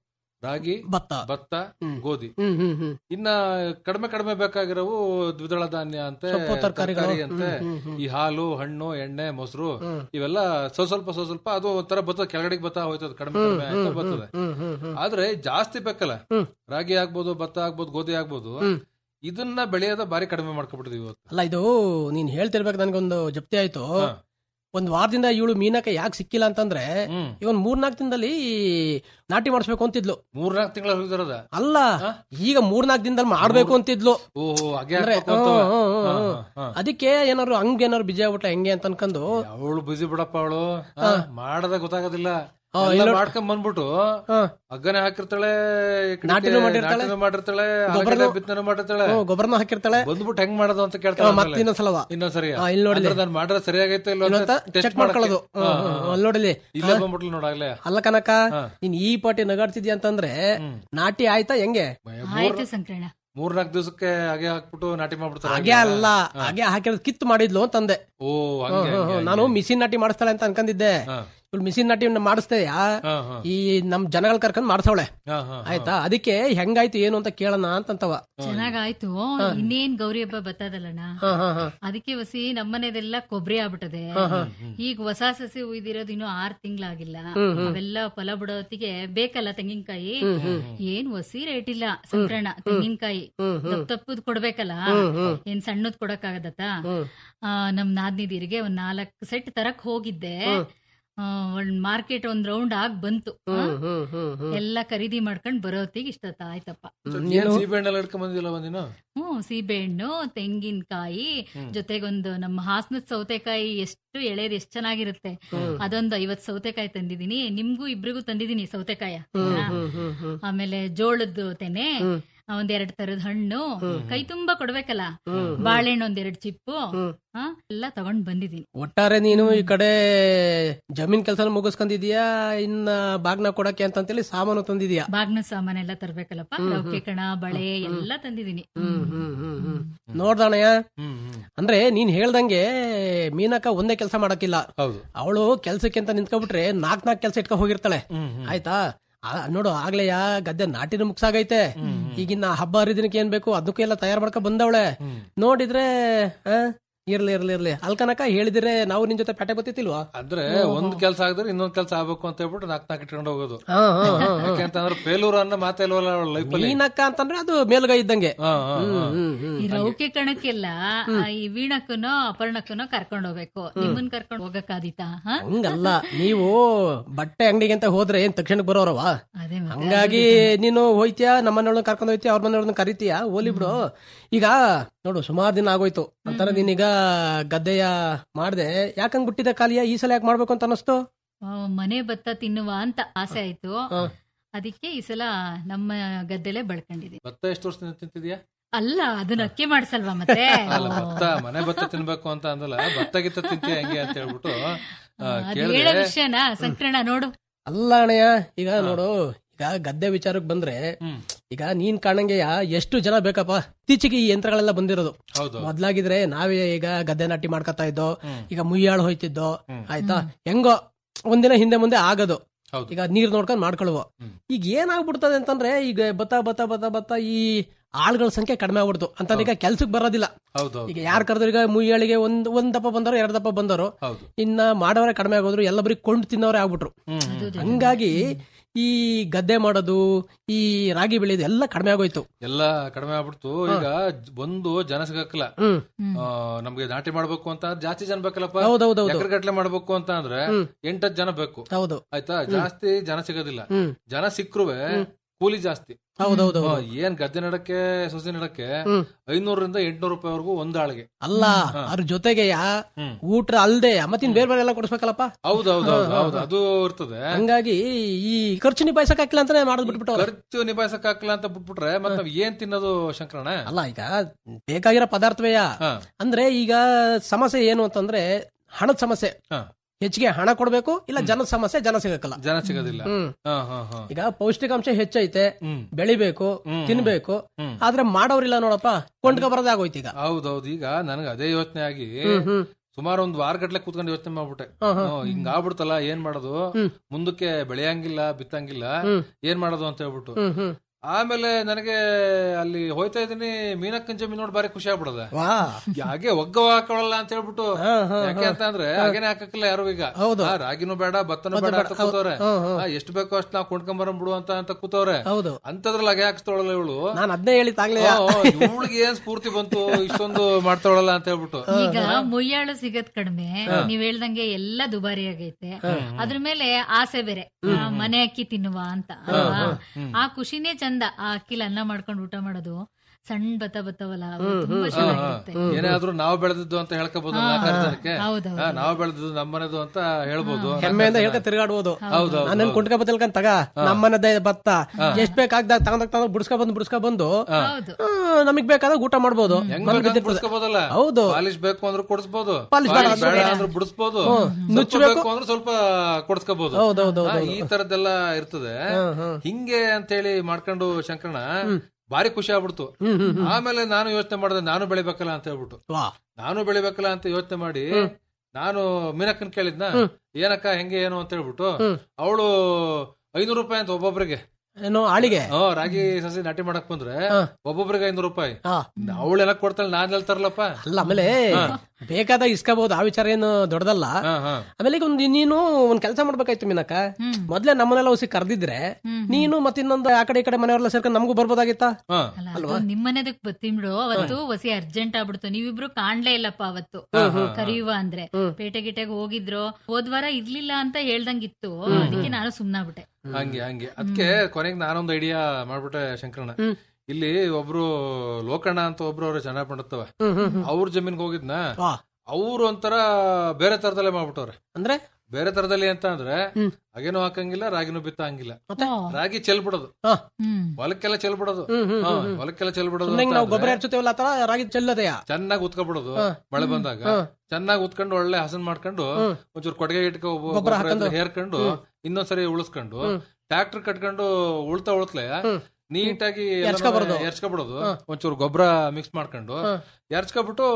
ರಾಗಿ ಭತ್ತ ಭತ್ತ ಗೋಧಿ ಹ್ಮ್ ಹ್ಮ್ ಹ್ಮ್ ಇನ್ನ ಕಡಿಮೆ ಕಡಿಮೆ ಬೇಕಾಗಿರೋವು ದ್ವಿದಳ ಧಾನ್ಯ ಅಂತೆ ಸೊಪ್ಪು, ತರಕಾರಿಗಳು. ತರಕಾರಿ ಅಂತೆ ಹ್ಮ್, ಹ್ಮ್, ಈ ಹಾಲು ಹಣ್ಣು ಎಣ್ಣೆ ಮೊಸರು ಇವೆಲ್ಲ ಸ್ವಲ್ಪ ಸ್ವಲ್ಪ ಸ್ವಲ್ಪ ಸ್ವಲ್ಪ ಅದು ಒಂಥರ ಬರ್ತದೆ ಕೆಳಗಡೆಗೆ ಬತ್ತಾ ಹೋಯ್ತದೆ ಕಡಿಮೆ ಕಡಿಮೆ ಆಯ್ತಾ ಬರ್ತದೆ ಹ್ಮ್ ಹ್ಮ್ ಹ್ಮ್ ಆದ್ರೆ ಜಾಸ್ತಿ ಬೇಕಲ್ಲ ರಾಗಿ ಆಗ್ಬೋದು ಭತ್ತ ಆಗ್ಬೋದು ಗೋಧಿ ಆಗ್ಬೋದು ಇದನ್ನ ಬೆಳೆಯೋದ ಬಾರಿ ಕಡಿಮೆ ಮಾಡ್ಕೊಬಿಟ್ಟಿದೀವಿ ಇವತ್ತು ಅಲ್ಲ ಇದು ನೀನ್ ಹೇಳ್ತಿರ್ಬೇಕು ನನ್ಗೊಂದು ಜಪ್ತಿ ಆಯ್ತು ಒಂದ್ ವಾರದಿಂದ ಇವಳು ಮೀನಕ್ಕೆ ಯಾಕೆ ಸಿಕ್ಕಿಲ್ಲ ಅಂತಂದ್ರೆ ಹ್ಮ್ ಇವನ್ ಮೂರ್ನಾಲ್ಕು ದಿನದಲ್ಲಿ ನಾಟಿ ಮಾಡಿಸ್ಬೇಕು ಅಂತಿದ್ಲು ಮೂರ್ನಾಲ್ಕು ತಿಂಗಳ ಹೋಗಿದಾರದ ಅಲ್ಲ ಈಗ ಮೂರ್ನಾಲ್ಕು ದಿನದಲ್ಲಿ ಮಾಡ್ಬೇಕು ಅಂತಿದ್ಲು ಓಹೋ ಹಾಗೆ ಅಂದ್ರೆ ಹಾಕ್ಬೇಕು ಅಂತವ. ಹ್ಮ್, ಹ್ಮ್, ಹಾ, ಹ್ಮ್. ಹಾ, ಹಾ. ಅದಕ್ಕೆ ಏನಾದ್ರು ಹಂಗ ಏನಾದ್ರು ಬಿಜಿ ಆಗ್ಬಿಟ್ಟ ಹೆಂಗೆ ಅಂತ ಅನ್ಕೊಂಡು ಅವಳು ಬಿಸಿ ಬಿಡಪ್ಪ ಅವಳು ಮಾಡದ ಗೊತ್ತಾಗೋದಿಲ್ಲ ಆ, ಎಲ್ಲ ಇಲ್ಲ- ಮಾಡ್ಕೊಂಡ್ ಬಂದ್ಬಿಟ್ಟು ಹಾ. ಹಗ್ಗನೆ ಹಾಕಿರ್ತಾಳೆ ಈ ಕಡೆಗೆ ನಾಟಿನೂ ಮಾಡಿರ್ತಾಳೆ. ನಾಟಿನೂ ಮಾಡಿರ್ತಾಳೆ ಗೊಬ್ಬರನೂ- ಆಲೂಗಡ್ಡೆ ಬಿತ್ತನೆನೂ ಮಾಡಿರ್ತಾಳೆ ಹ್ಮ್, ಗೊಬ್ಬರನ ಹಾಕಿರ್ತಾಳೆ ಬಂದ್ಬಿಟ್ಟು ಹೆಂಗ್ ಮಾಡೋದು ಅಂತ ಆ, ಕೇಳ್ತಾಳೆ ಮತ್ತೆ ಆಮೇಲೆ. ಇನ್ನೊಂದ್ಸಲವ ಇನ್ನೊಂದ್ಸರಿ ಆ, ಇಲ್ಲಿ ನೋಡ್ಲಿ. ನಾನು ಮಾಡಿದ್ರೆ ಸರಿಯಾಗೈತೆ ಇಲ್ಲೋ ಇಲ್ಲ ಅಂತ ಅಂತ ಟೆಸ್ಟ್ ಚೆಕ್ ಮಾಡ್ಕೊಳ್ಳೋದು ಹ್ಮ್, ಹ್ಮ್, ಅಲ್ಲಿ ನೋಡಲಿ ಇಲ್ಲೇ ಬಂದ್ಬಿಟ್ಲು ನೋಡಾಗ್ಲೇ ಅಲ್ಲ ಕನಕ ನೀನ್ ಈ ಪಾಟಿ ನಗಾಡ್ತಿದ್ಯಾ ಅಂತಂದ್ರೆ ನಾಟಿ ಆಯ್ತಾ ಹೆಂಗೆ ಆಯ್ತು ಸಂಕ್ರಣ ಮೂರ್ನಾಲ್ಕು ದಿವಸಕ್ಕೆ ಹಾಗೆ ಹಾಕ್ಬಿಟ್ಟು ನಾಟಿ ಮಾಡ್ಬಿಡ್ತಾರೆ ಹಾಗೆ ಅಲ್ಲ ಹಾಗೆ ಹಾಕಿರೋದು ಕಿತ್ತು ಮಾಡಿದ್ಲು ಅಂತಂದೆ ಓ ಹ್ಮ್, ಹಂಗೆ ಹ್ಮ್, ಹ್ಮ್. ನಾನು ಮಿಷಿನ್ ನಾಟಿ ಮಾಡಿಸ್ತಾಳೆ ಅಂತ ಅನ್ಕೊಂಡಿದ್ದೆ ಇವಳು ಮಿಷಿನ್ ನಾಟಿ ಮಾಡಿಸ್ತೇಯ ಹಾ, ಹಾ. ಈ ನಮ್ ಜನಗಳ ಕರ್ಕೊಂಡ್ ಮಾಡ್ಸವಳೆ ಹಾ, ಹಾ, ಆಯ್ತಾ ಅದಕ್ಕೆ ಹೆಂಗಾಯ್ತು ಏನು ಅಂತ ಕೇಳೋಣ ಅಂತಂತವ ಚೆನ್ನಾಗಾಯ್ತು ಇನ್ನೇನ್ ಗೌರಿ ಹಬ್ಬ ಬರ್ತದಲ್ಲಣ್ಣ ಹಾ ಹಾ ಹಾ ಅದಕ್ಕೆ ವಸಿ ನಮ್ಮನೆದೆಲ್ಲ ಕೊಬ್ಬರಿ ಆಗ್ಬಿಟ್ಟದೆ ಈಗ ಹೊಸ ಸಸಿ ಉಯ್ದಿರೋದು ಇನ್ನು ಆರ್ ತಿಂಗ್ಳಾಗಿಲ್ಲ ಅವೆಲ್ಲ ಫಲ ಬಿಡೋತ್ತಿಗೆ ಬೇಕಲ್ಲ ತೆಂಗಿನಕಾಯಿ ಏನ್ ವಸಿ ರೇಟ್ ಇಲ್ಲ ಸಂಕ್ರಣ ತೆಂಗಿನಕಾಯಿ ತಪ್ಪ ತಪ್ಪದ್ ಕೊಡ್ಬೇಕಲ್ಲ ಏನ್ ಸಣ್ಣದ್ ಕೊಡಕ್ಕಾಗದತ್ತ ಆ, ನಮ್ ನಾದ್ನಿದೀರಿಗೆ ಒಂದ್ ನಾಲ್ಕ್ ಸೆಟ್ ತರಕ್ ಹೋಗಿದ್ದೆ ಆ, ಒಂದ್ ಮಾರ್ಕೆಟ್ ಒಂದ್ ರೌಂಡ್ ಆಗ್ ಬಂತು ಆ, ಹ್ಮ್ ಹ್ಮ್ ಹ್ಮ್ ಎಲ್ಲ ಖರೀದಿ ಮಾಡ್ಕೊಂಡ್ ಬರೋತ್ತಿಗೆ ಇಷ್ಟೊತ್ತ ಆಯ್ತಪ್ಪ ಏನ್ ಸೀಬೆಹಣ್ಣೆಲ್ಲ ಹಿಡ್ಕೊಂಡ್ ಬಂದಿಲ್ಲ ಒಂದಿನ ಹ್ಮ್ ಸೀಬೆಹಣ್ಣು ತೆಂಗಿನಕಾಯಿ ಜೊತೆಗೊಂದು ನಮ್ಮ ಹಾಸನದ ಸೌತೆಕಾಯಿ ಎಷ್ಟು ಎಳೆದ್ ಎಷ್ಟ್ ಚೆನ್ನಾಗಿರುತ್ತೆ ಅದೊಂದು ಐವತ್ ಸೌತೆಕಾಯಿ ತಂದಿದೀನಿ ನಿಮ್ಗೂ ಇಬ್ರಿಗೂ ತಂದಿದೀನಿ ಸೌತೆಕಾಯ ಆಮೇಲೆ ಜೋಳದ್ದು ತೆನೆ ಒಂದೆರಡ್ ತರದ ಹಣ್ಣು ಕೈ ತುಂಬಾ ಕೊಡ್ಬೇಕಲ್ಲ ಬಾಳೆಹಣ್ಣು ಒಂದೆರಡ್ ಚಿಪ್ಪು ಆ, ಎಲ್ಲ ತಗೊಂಡ್ ಬಂದಿದೀನಿ ಒಟ್ಟಾರೆ ನೀನು ಈ ಕಡೆ ಜಮೀನ್ ಕೆಲಸ ಮುಗಿಸ್ಕೊಂಡಿದ್ಯಾ ಇನ್ನ ಬಾಗ್ನ ಕೊಡಕ್ಕೆ ಅಂತಂತೇಳಿ ಸಾಮಾನು ತಂದಿದ್ಯಾ ಬಾಗ್ನ ಸಾಮಾನೆಲ್ಲ ತರ್ಬೇಕಲ್ಲಪ್ಪ ಲೌಕೆ ಕಣ ಬಳೆ ಎಲ್ಲ ತಂದಿದೀನಿ ಹ್ಮ್ ಹ್ಮ್ ಹ್ಮ್ ಹ್ಮ್ ನೋಡ್ದಣಯ್ಯ ಹ್ಮ್ ಹ್ಮ್ ಅಂದ್ರೆ ನೀನ್ ಹೇಳ್ದಂಗೆ ಮೀನಕ್ಕ ಒಂದೇ ಕೆಲಸ ಮಾಡಕ್ಕಿಲ್ಲ ಹೌದು ಅವಳು ಕೆಲ್ಸಕ್ಕೆ ಅಂತ ನಿಂತ್ಕೊಬಿಟ್ರೆ ನಾಕ್ ನಾಕ್ ಕೆಲಸ ಇಟ್ಕೊ ಹೋಗಿರ್ತಾಳೆ ಆಯ್ತಾ ಆ, ನೋಡು ಆಗ್ಲೇಯ ಗದ್ದೆ ನಾಟಿನ ಮುಗ್ಸಾಗೈತೆ ಈಗಿನ ಹಬ್ಬ ಹರಿದಿನಕ್ಕೆ ಏನ್ ಬೇಕು ಅದಕ್ಕೂ ಎಲ್ಲ ತಯಾರು ಮಾಡ್ಕೊ ಬಂದವಳೆ ನೋಡಿದ್ರೆ ಆ, ಇರ್ಲಿ ಇರ್ಲಿ ಇರ್ಲಿ ಅಲ್ಕನಕ ಹೇಳಿದ್ರೆ ನಾವು ನಿನ್ ಜೊತೆ ಪೇಟೆ ಬತ್ತಿಲ್ವಾ ಅಂದ್ರೆ ಒಂದ್ ಕೆಲ್ಸ ಆಗಿದ್ರೆ ಇನ್ನೊಂದ್ ಕೆಲ್ಸ ಆಗ್ಬೇಕು ಅಂತ ಹೇಳ್ಬಿಟ್ಟು ನಾಕ್ ನಾಕ್ ಇಟ್ಕೊಂಡು ಹೋಗೋದು ಹಾ ಹಾ ಹಾ ಯಾಕೆಂತಂದ್ರೆ ಫೇಲೂರ್ ಅನ್ನೋ ಮಾತೇ ಇಲ್ವಲ್ಲ ಅವಳ ಲೈಫ್ ಅಲ್ಲಿ ಮೀನಕ್ಕ ಅಂತಂದ್ರೆ ಅದು ಮೇಲ್ಗೈ ಇದ್ದಂಗೆ ಹಾ, ಹಾ, ಹಾ. ಹ್ಮ್ ಹ್ಮ್ ಈ ರೌಕೆ ಕಣಕ್ಕೆಲ್ಲ ಆ, ಈ ವೀಣಕ್ಕನೋ ಅಪರ್ಣಕ್ಕನೋ ಕರ್ಕೊಂಡ್ ಹೋಗ್ಬೇಕು ನಿಮ್ಮನ್ ಕರ್ಕೊಂಡ್ ಹೋಗಕ್ಕಾದೀತಾ ಹಾ ಹಂಗಲ್ಲ ನೀವು ಬಟ್ಟೆ ಅಂಗಡಿಗೆ ಅಂತ ಹೋದ್ರೆ ಏನ್ ತಕ್ಷಣಕ್ಕೆ ಬರೋರವ ಅದೇ ಮತ್ತೆ. ಹಂಗಾಗಿ ನೀನು ಹೋಯ್ತೀಯಾ ನಮ್ಮನೆಯವ್ರನ್ನ ಕರ್ಕೊಂಡು ಹೋಯ್ತೀಯ ಅವ್ರ ಮನೆಯವ್ರನ್ನ ಕರಿತೀಯ ಓಲಿ ಬಿಡು ಈಗ ನೋಡು ಸುಮಾರು ದಿನ ಆಗೋಯ್ತು ಅಂತಾನೆ ನೀನೀಗ ಗದ್ದೆಯ ಮಾಡ್ದೆ ಯಾಕಂಗ್ ಬಿಟ್ಟಿದೆ ಕಾಲಿಯ ಈ ಸಲ ಯಾಕೆ ಮಾಡ್ಬೇಕು ಅಂತ ಅನಸ್ತು ಆ, ಮನೆ ಭತ್ತ ತಿನ್ನುವ ಅಂತ ಆಸೆ ಆಯ್ತು ಅದಕ್ಕೆ ಈ ಸಲ ನಮ್ಮ ಗದ್ದೆಲೆ ಬೆಳ್ಕೊಂಡಿದೀನಿ ಭತ್ತ ಎಷ್ಟು ವರ್ಷದಿಂದ ತಿಂತಿದ್ಯಾ ಅಲ್ಲ ಅದನ್ನ ಅಕ್ಕಿ ಮಾಡ್ಸಲ್ವಾ ಮತ್ತೆ ಅಲ್ಲ ಭತ್ತ ಮನೆ ಭತ್ತ ತಿನ್ಬೇಕು ಅಂತ ಅಂದಲ್ಲ ಭತ್ತ ಗಿತ್ತ ತಿಂತೀಯ ಹೆಂಗೆ ಅಂತ ಹೇಳ್ಬಿಟ್ಟು ಆ, ಅದ್ ಕೇಳ್ದೆ ಹೇಳೋ ವಿಷಯನ ಸಂಕ್ರಣ ನೋಡು ಅಲ್ಲ ಅಣ್ಣಯ್ಯ ಈಗ ನೋಡು ಈಗ ಗದ್ದೆ ವಿಚಾರಕ್ಕೆ ಬಂದ್ರೆ ಹ್ಮ್ ಈಗ ನೀನ್ ಕಾಣಂಗೆಯ ಎಷ್ಟು ಜನ ಬೇಕಪ್ಪ ಇತ್ತೀಚೆಗೆ ಈ ಯಂತ್ರಗಳೆಲ್ಲ ಬಂದಿರೋದು ಹೌದು ಮೊದ್ಲಾಗಿದ್ರೆ ನಾವೇ ಈಗ ಗದ್ದೆ ನಾಟಿ ಮಾಡ್ಕೊತಾ ಇದ್ದೋ ಈಗ ಮುಯ್ಯಾಳು ಹೋಯ್ತಿದ್ದೋ ಆಯ್ತಾ ಹೆಂಗೋ ಒಂದಿನ ಹಿಂದೆ ಮುಂದೆ ಆಗದು ಹೌದು. ಈಗ ನೀರ್ ನೋಡ್ಕೊಂಡ್ ಮಾಡ್ಕೊಳ್ಳುವ ಈಗ ಏನಾಗ್ಬಿಡ್ತದೆ ಅಂತಂದ್ರೆ ಈಗ ಬತ್ತ ಬತ್ತ ಬತ್ತ ಬತ್ತ ಈ ಆಳ್ಗಳ ಸಂಖ್ಯೆ ಕಡಿಮೆ ಆಗ್ಬಿಡ್ತು ಅಂತ ಈಗ ಕೆಲ್ಸಕ್ಕೆ ಬರೋದಿಲ್ಲ ಹೌದು ಈಗ ಯಾರು ಕರೆದ್ರು ಈಗ ಮುಯ್ಯಾಳಿಗೆ ಒಂದ್ ಒಂದ್ ದಪ್ಪ ಬಂದವರು ಎರಡ್ ದಪ್ಪ ಬಂದವರು ಹೌದು ಇನ್ನ ಮಾಡೋರೆ ಕಡಿಮೆ ಆಗೋದ್ರು ಎಲ್ಲ ಬರೀ ಕೊಂಡು ತಿನ್ನೋರೇ ಆಗ್ಬಿಟ್ರು ಹಂಗಾಗಿ ಈ ಗದ್ದೆ ಮಾಡೋದು ಈ ರಾಗಿ ಬೆಳೆಯೋದು ಎಲ್ಲ ಕಡಿಮೆ ಆಗೋಯ್ತು ಎಲ್ಲ ಕಡಿಮೆ ಆಗ್ಬಿಡ್ತು ಈಗ ಜ- ಒಂದು ಜನ ಸಿಗಕ್ಕಿಲ್ಲ ಹ್ಮ್ ಆ, ನಮ್ಗೆ ನಾಟಿ ಮಾಡ್ಬೇಕು ಅಂತ ಜಾಸ್ತಿ ಜನ ಬೇಕಲ್ಲಪ್ಪ ಹೌದೌದೌದು ಎಕರೆ ಗಟ್ಲೆ ಮಾಡ್ಬೇಕು ಅಂತ ಅಂದ್ರೆ ಎಂಟತ್ ಜನ ಬೇಕು ಹೌದು ಆಯ್ತಾ ಜಾಸ್ತಿ ಜನ ಸಿಗೋದಿಲ್ಲ ಹ್ಮ್ ಜನ ಸಿಕ್ರುವೆ ಕೂಲಿ ಜಾಸ್ತಿ ಹೌದೌದು ಆ, ಏನ್ ಗದ್ದೆ ನಡಕ್ಕೆ ಸೊಸೆ ನಡಕ್ಕೆ ಹ್ಮ್. ಐನೂರರಿಂದ ಎಂಟ್ನೂರು ರೂಪಾಯಿವರೆಗೂ ಒಂದ್ ಆಳಿಗೆ ಅಲ್ಲ ಅದ್ರ ಜೊತೆಗೆ ಹ್ಮ್. ಊಟ ಅಲ್ದೆ ಮತ್ತಿನ್ ಬೇರೆ ಬೇರೆ ಎಲ್ಲ ಕೊಡಿಸ್ಬೇಕಲ್ಲಪ್ಪ ಹೌದೌದು ಹೌದು ಅದು ಇರ್ತದೆ ಹಂಗಾಗಿ ಈ ಖರ್ಚು ನಿಭಾಯಿಸಕ್ ಹಾಕಿಲ್ಲ ಅಂತಾನೆ ಮಾಡೋದ್ ಬಿಟ್ಬಿಟ್ಟು ಖರ್ಚು ನಿಭಾಯಿಸಕ್ ಹಾಕಿಲ್ಲ ಅಂತ ಬಿಟ್ಬಿಟ್ರೆ ಮತ್ತೆ ನಾವ್ ಏನ್ ತಿನ್ನೋದು ಶಂಕರಣ ಅಲ್ಲ ಈಗ ಬೇಕಾಗಿರೋ ಪದಾರ್ಥವೇಯ ಹಾ. ಅಂದ್ರೆ ಈಗ ಸಮಸ್ಯೆ ಏನು ಅಂತಂದ್ರೆ ಹಣದ ಸಮಸ್ಯೆ ಹಾ. ಹೆಚ್ಚಿಗೆ ಹಣ ಕೊಡ್ಬೇಕು ಇಲ್ಲ ಜನದ ಸಮಸ್ಯೆ ಜನ ಸಿಗಕ್ಕಲ್ಲ ಜನ ಸಿಗೋದಿಲ್ಲ ಹ್ಮ್ ಹಾ ಹಾ ಹಾ ಈಗ ಪೌಷ್ಟಿಕಾಂಶ ಹೆಚ್ಚೈತೆ ಹ್ಮ್ ಬೆಳಿಬೇಕು ತಿನ್ಬೇಕು ಆದ್ರೆ ಮಾಡೋರಿಲ್ಲ ನೋಡಪ್ಪ ಕೊಂಡ್ಕೊ ಬರೋದೇ ಆಗೋಯ್ತು ಈಗ ಹೌದೌದು ಈಗ ನನಗೆ ಅದೇ ಯೋಚನೆ ಆಗಿ ಹ್ಮ್ ಹ್ಮ್ ಸುಮಾರು ಒಂದ್ ವಾರ ಗಟ್ಲೆ ಕೂತ್ಕೊಂಡು ಯೋಚನೆ ಮಾಡ್ಬಿಟ್ಟೆ ಹ್ಮ್, ಹಿಂಗ್ ಆಗ್ಬಿಡ್ತಲ್ಲ ಏನ್ ಮಾಡೋದು ಮುಂದಕ್ಕೆ ಬೆಳೆಯಂಗಿಲ್ಲ ಬಿತ್ತಂಗಿಲ್ಲ ಏನ್ ಮಾಡೋದು ಅಂತ ಹೇಳ್ಬಿಟ್ಟು ಆಮೇಲೆ ನನಗೆ ಅಲ್ಲಿ ಹೋಯ್ತಾ ಇದೀನಿ ಮೀನಕ್ಕನ್ ಜಮೀನ್ ನೋಡಿ ಬಾರಿ ಖುಷಿ ಆಗ್ಬಿಡದ ವಾ ಹಾಗೆ ಒಗ್ಗ ಹಾಕೊಳ್ಳಲ್ಲ ಅಂತ ಹೇಳ್ಬಿಟ್ಟು ಯಾಕೆ ಅಂತ ಅಂದ್ರೆ ಹಾಗೇನೆ ಹಾಕಕ್ಕಿಲ್ಲ ಯಾರು ಈಗ ಹೌದು. ಆ, ರಾಗಿನೂ ಬೇಡ ಭತ್ತನೂ ಬೇಡ ಅಂತ ಕೂತವ್ರೆ ಆ, ಎಷ್ಟು ಬೇಕೋ ಅಷ್ಟು ನಾವು ಕೊಂಡ್ಕೊಂಡ್ ಬಿಡು ಅಂತ ಅಂತ ಕೂತವ್ರೆ ಹೌದು ಅಂತದ್ರಲ್ಲಿ ಹಾಗೆ ಹಾಕ್ಸ್ತೊಳಲ್ಲ ಇವಳು ನಾನ್ ಅದನ್ನೇ ಹೇಳಿತ್ತಾಗ್ಲೇ ಇವಳಿಗೆ ಏನ್ ಸ್ಫೂರ್ತಿ ಬಂತು ಇಷ್ಟೊಂದು ಮಾಡ್ತಾವಳಲ್ಲ ಅಂತ ಹೇಳ್ಬಿಟ್ಟು ಈಗ ಮುಯ್ಯಾಳು ಸಿಗದ್ ಕಡಿಮೆ ನೀವ್ ಹೇಳ್ದಂಗೆ ಎಲ್ಲ ದುಬಾರಿ ಆಗೈತೆ ಅದ್ರ ಮೇಲೆ ಆಸೆ ಬೇರೆ ಆ, ಮನೆ ಅಕ್ಕಿ ತಿನ್ನುವ ಅಂತ ಅಲ್ವಾ? ಆ ಖುಷಿನೇ ಚಂದ ಆ ಅಕ್ಕಿಲಿ ಅನ್ನ ಮಾಡ್ಕೊಂಡು ಊಟ ಮಾಡೋದು ಸಣ್ಣ ಭತ್ತ ಬತ್ತವಲ್ಲ ಅವು ತುಂಬಾ ಚೆನ್ನಾಗಿರುತ್ತೆ ಏನಾದ್ರೂ ನಾವು ಬೆಳೆದಿದ್ದು ಅಂತ ಹೇಳ್ಕೋಬಹುದು ನಾಲ್ಕಾರು ಜನಕ್ಕೆ ಹೌದೌದು. ಆ, ನಾವು ಬೆಳೆದಿದ್ದು ನಮ್ಮನೆದು ಅಂತ ಹೇಳ್ಬೋದು ಹೆಮ್ಮೆಯಿಂದ ಹೇಳ್ಕ ತಿರುಗಾಡ್ಬೋದು ಹೌದು ನಾನು ಕೊಂಡ್ಕ ಬತ್ತಲ್ಕಂತ ತಗ ನಮ್ಮನದೇ ಭತ್ತ ಎಷ್ಟ್ ಬೇಕಾಗ್ದಾಗ ತಗೊಂಡಾಗ ತಗೊಂಡ್ ಬಿಡ್ಸ್ಕೊ ಬಂದು ಬಿಡ್ಸ್ಕೊ ಬಂದು ಹೌದು ಆ, ನಮಗ್ ಬೇಕಾದಾಗ ಊಟ ಮಾಡ್ಬೋದು ಹೆಂಗ್ ಮನ್ಗ್ ಬೇಕಾದ್ರೂ ಬಿದ್ದಿರ್ತದೆ. ಬಿಡಿಸ್ಕೋಬೋದಲ್ಲ ಹೌದು ಪಾಲಿಶ್ ಬೇಕು ಅಂದ್ರೆ ಕೊಡಿಸ್ಬೋದು ಪಾಲಿಶ್ ಬೇಡ ಪಾಲಿಶ್ ಬೇಡ ಅಂದ್ರೆ ಬಿಡಿಸ್ಬೋದು ನುಚ್ಚು ಬೇಕು ಅಂದ್ರೆ ಸ್ವಲ್ಪ ಕೊಡಿಸ್ಕೋಬಹುದು ಹೌದೌದು ಈ ತರದ್ದೆಲ್ಲ ಇರ್ತದೆ ಹಿಂಗೆ ಅಂತೇಳಿ ಮಾಡ್ಕೊಂಡು ಶಂಕರಣ ಬಾರಿ ಖುಷಿ ಆಗ್ಬಿಡ್ತು ಆಮೇಲೆ ನಾನು ಯೋಚನೆ ಮಾಡಿದೆ ನಾನು ಬೆಳಿಬೇಕಲ್ಲ ಅಂತ ಹೇಳ್ಬಿಟ್ಟು ವಾ ನಾನು ಬೆಳಿಬೇಕಲ್ಲ ಅಂತ ಯೋಚನೆ ಮಾಡಿ ನಾನು ಮೀನಕ್ಕನ್ ಕೇಳಿದ್ನ ಏನಕ್ಕ ಹೆಂಗೆ ಏನು ಅಂತ ಹೇಳ್ಬಿಟ್ಟು ಅವಳು ಐನೂರು ರೂಪಾಯಿ ಅಂತ ಒಬ್ಬೊಬ್ರಿಗೆ ಏನು ಆಳಿಗೆ ಹ್ಮ್ ರಾಗಿ ಸಸಿ ನಾಟಿ ಮಾಡಕ್ ಬಂದ್ರೆ ಒಬ್ಬೊಬ್ರಿಗೆ ಐನೂರು ರೂಪಾಯಿ ಹಾ ಅವಳೆಲ್ಲ ಕೊಡ್ತಾಳೆ ನಾನ್ ಹೇಳ್ತಾರಲ್ಲಪ್ಪ ಅಲ್ಲ ಆಮೇಲೆ ಬೇಕಾದಾಗ ಇಸ್ಕೋಬಹುದು ಆ ವಿಚಾರ ಏನು ದೊಡ್ಡದಲ್ಲ ಹಾ ಹಾ ಆಮೇಲೆ ಈಗ ಒಂದು ನೀನು ಒಂದ್ ಕೆಲಸ ಮಾಡ್ಬೇಕಾಯ್ತು ಮೀನಕ್ಕ ಮೊದ್ಲೇ ನಮ್ಮನೆಲ್ಲ ಹೊಸಿ ಕರ್ದಿದ್ರೆ ನೀನು ಮತ್ತೆ ಇನ್ನೊಂದು ಆ ಕಡೆ ಈ ಕಡೆ ಮನೆಯವರೆಲ್ಲ ಸೇರ್ಕೊಂಡು ನಮಗೂ ಬರ್ಬೋದಾಗಿತ್ತಾ ಹಾ ಅಲ್ಲ ಅದು ನಿಮ್ಮನೆದಕ್ ಬತ್ತಿಮ್ಡು ಅವತ್ತು ವಸಿ ಅರ್ಜೆಂಟ್ ಆಗ್ಬಿಡ್ತು ನೀವಿಬ್ರು ಕಾಣ್ಲೇ ಇಲ್ಲಪ್ಪ ಅವತ್ತು ಕರೆಯುವ ಅಂದ್ರೆ ಪೇಟೆ ಗಿಟೆಗೆ ಹೋಗಿದ್ರು ಹೋದ್ವಾರ ಇರ್ಲಿಲ್ಲ ಅಂತ ಹೇಳ್ದಂಗಿತ್ತು ಅದಕ್ಕೆ ನಾನು ಸುಮ್ನಾಗ್ಬಿಟ್ಟೆ ಹಂಗೆ ಹಂಗೆ ಅದಕ್ಕೆ ಕೊನೆಗೆ ನಾನೊಂದು ಐಡಿಯಾ ಮಾಡ್ಬಿಟ್ಟೆ ಶಂಕರಣ್ಣ ಇಲ್ಲಿ ಒಬ್ರು ಲೋಕಣ್ಣ ಅಂತ ಒಬ್ರು ಅವ್ರು ಚೆನ್ನಾಗ್ ಮಾಡುತ್ತವ ಅವ್ರ ಜಮೀನ್ಗೆ ಹೋಗಿದ್ನ ವಾ ಅವ್ರು ಒಂಥರ ಬೇರೆ ತರದಲ್ಲೇ ಮಾಡ್ಬಿಟ್ಟವ್ರೆ ಅಂದ್ರೆ ಬೇರೆ ತರದಲ್ಲಿ ಅಂತ ಅಂದ್ರೆ ಹಾಗೇನು ಹಾಕಂಗಿಲ್ಲ ರಾಗಿನೂ ಬಿತ್ತ ಹಂಗಿಲ್ಲ ರಾಗಿ ಚೆಲ್ಬಿಡೋದು ಹಾ ಹ್ಮ್ ಹೊಲಕ್ಕೆಲ್ಲ ಚೆಲ್ಬಿಡೋದು ಹಾ, ಹೊಲಕ್ಕೆಲ್ಲ ಚೆಲ್ಬಿಡೋದು ಸುಮ್ನೆ ಅಂತ ನಾವು ಅಂದ್ರೆ ಗೊಬ್ಬರ ಹಚ್ಚುತ್ತೇವಲ್ಲ ಆ ತರ ರಾಗಿ ಚೆಲ್ಲದೆಯಾ ಚೆನ್ನಾಗಿ ಉತ್ಕೊಬಿಡೋದು ಮಳೆ ಬಂದಾಗ ಚೆನ್ನಾಗಿ ಉತ್ಕೊಂಡು ಒಳ್ಳೆ ಹಸನ್ ಮಾಡ್ಕೊಂಡು ಒಂಚೂರು ಕೊಟ್ಟಿಗೆ ಇಟ್ಕೊ ಹೇರ್ಕೊಂಡು ಇನ್ನೊಂದ್ಸರಿ ಉಳಿಸ್ಕೊಂಡು ಟ್ರಾಕ್ಟರ್ ಕಟ್ಕೊಂಡು ಉಳ್ತಾ ಉಳ್ತ್ಲೆ ನೀಟಾಗಿ ಎರ್ಚ್ಕೊಬಿಡೋದು ಒಂಚೂರು ಗೊಬ್ಬರ ಮಿಕ್ಸ್ ಮಾಡ್ಕೊಂಡು ಎರ್ಚ್ಕೊಬಿಟ್ಟು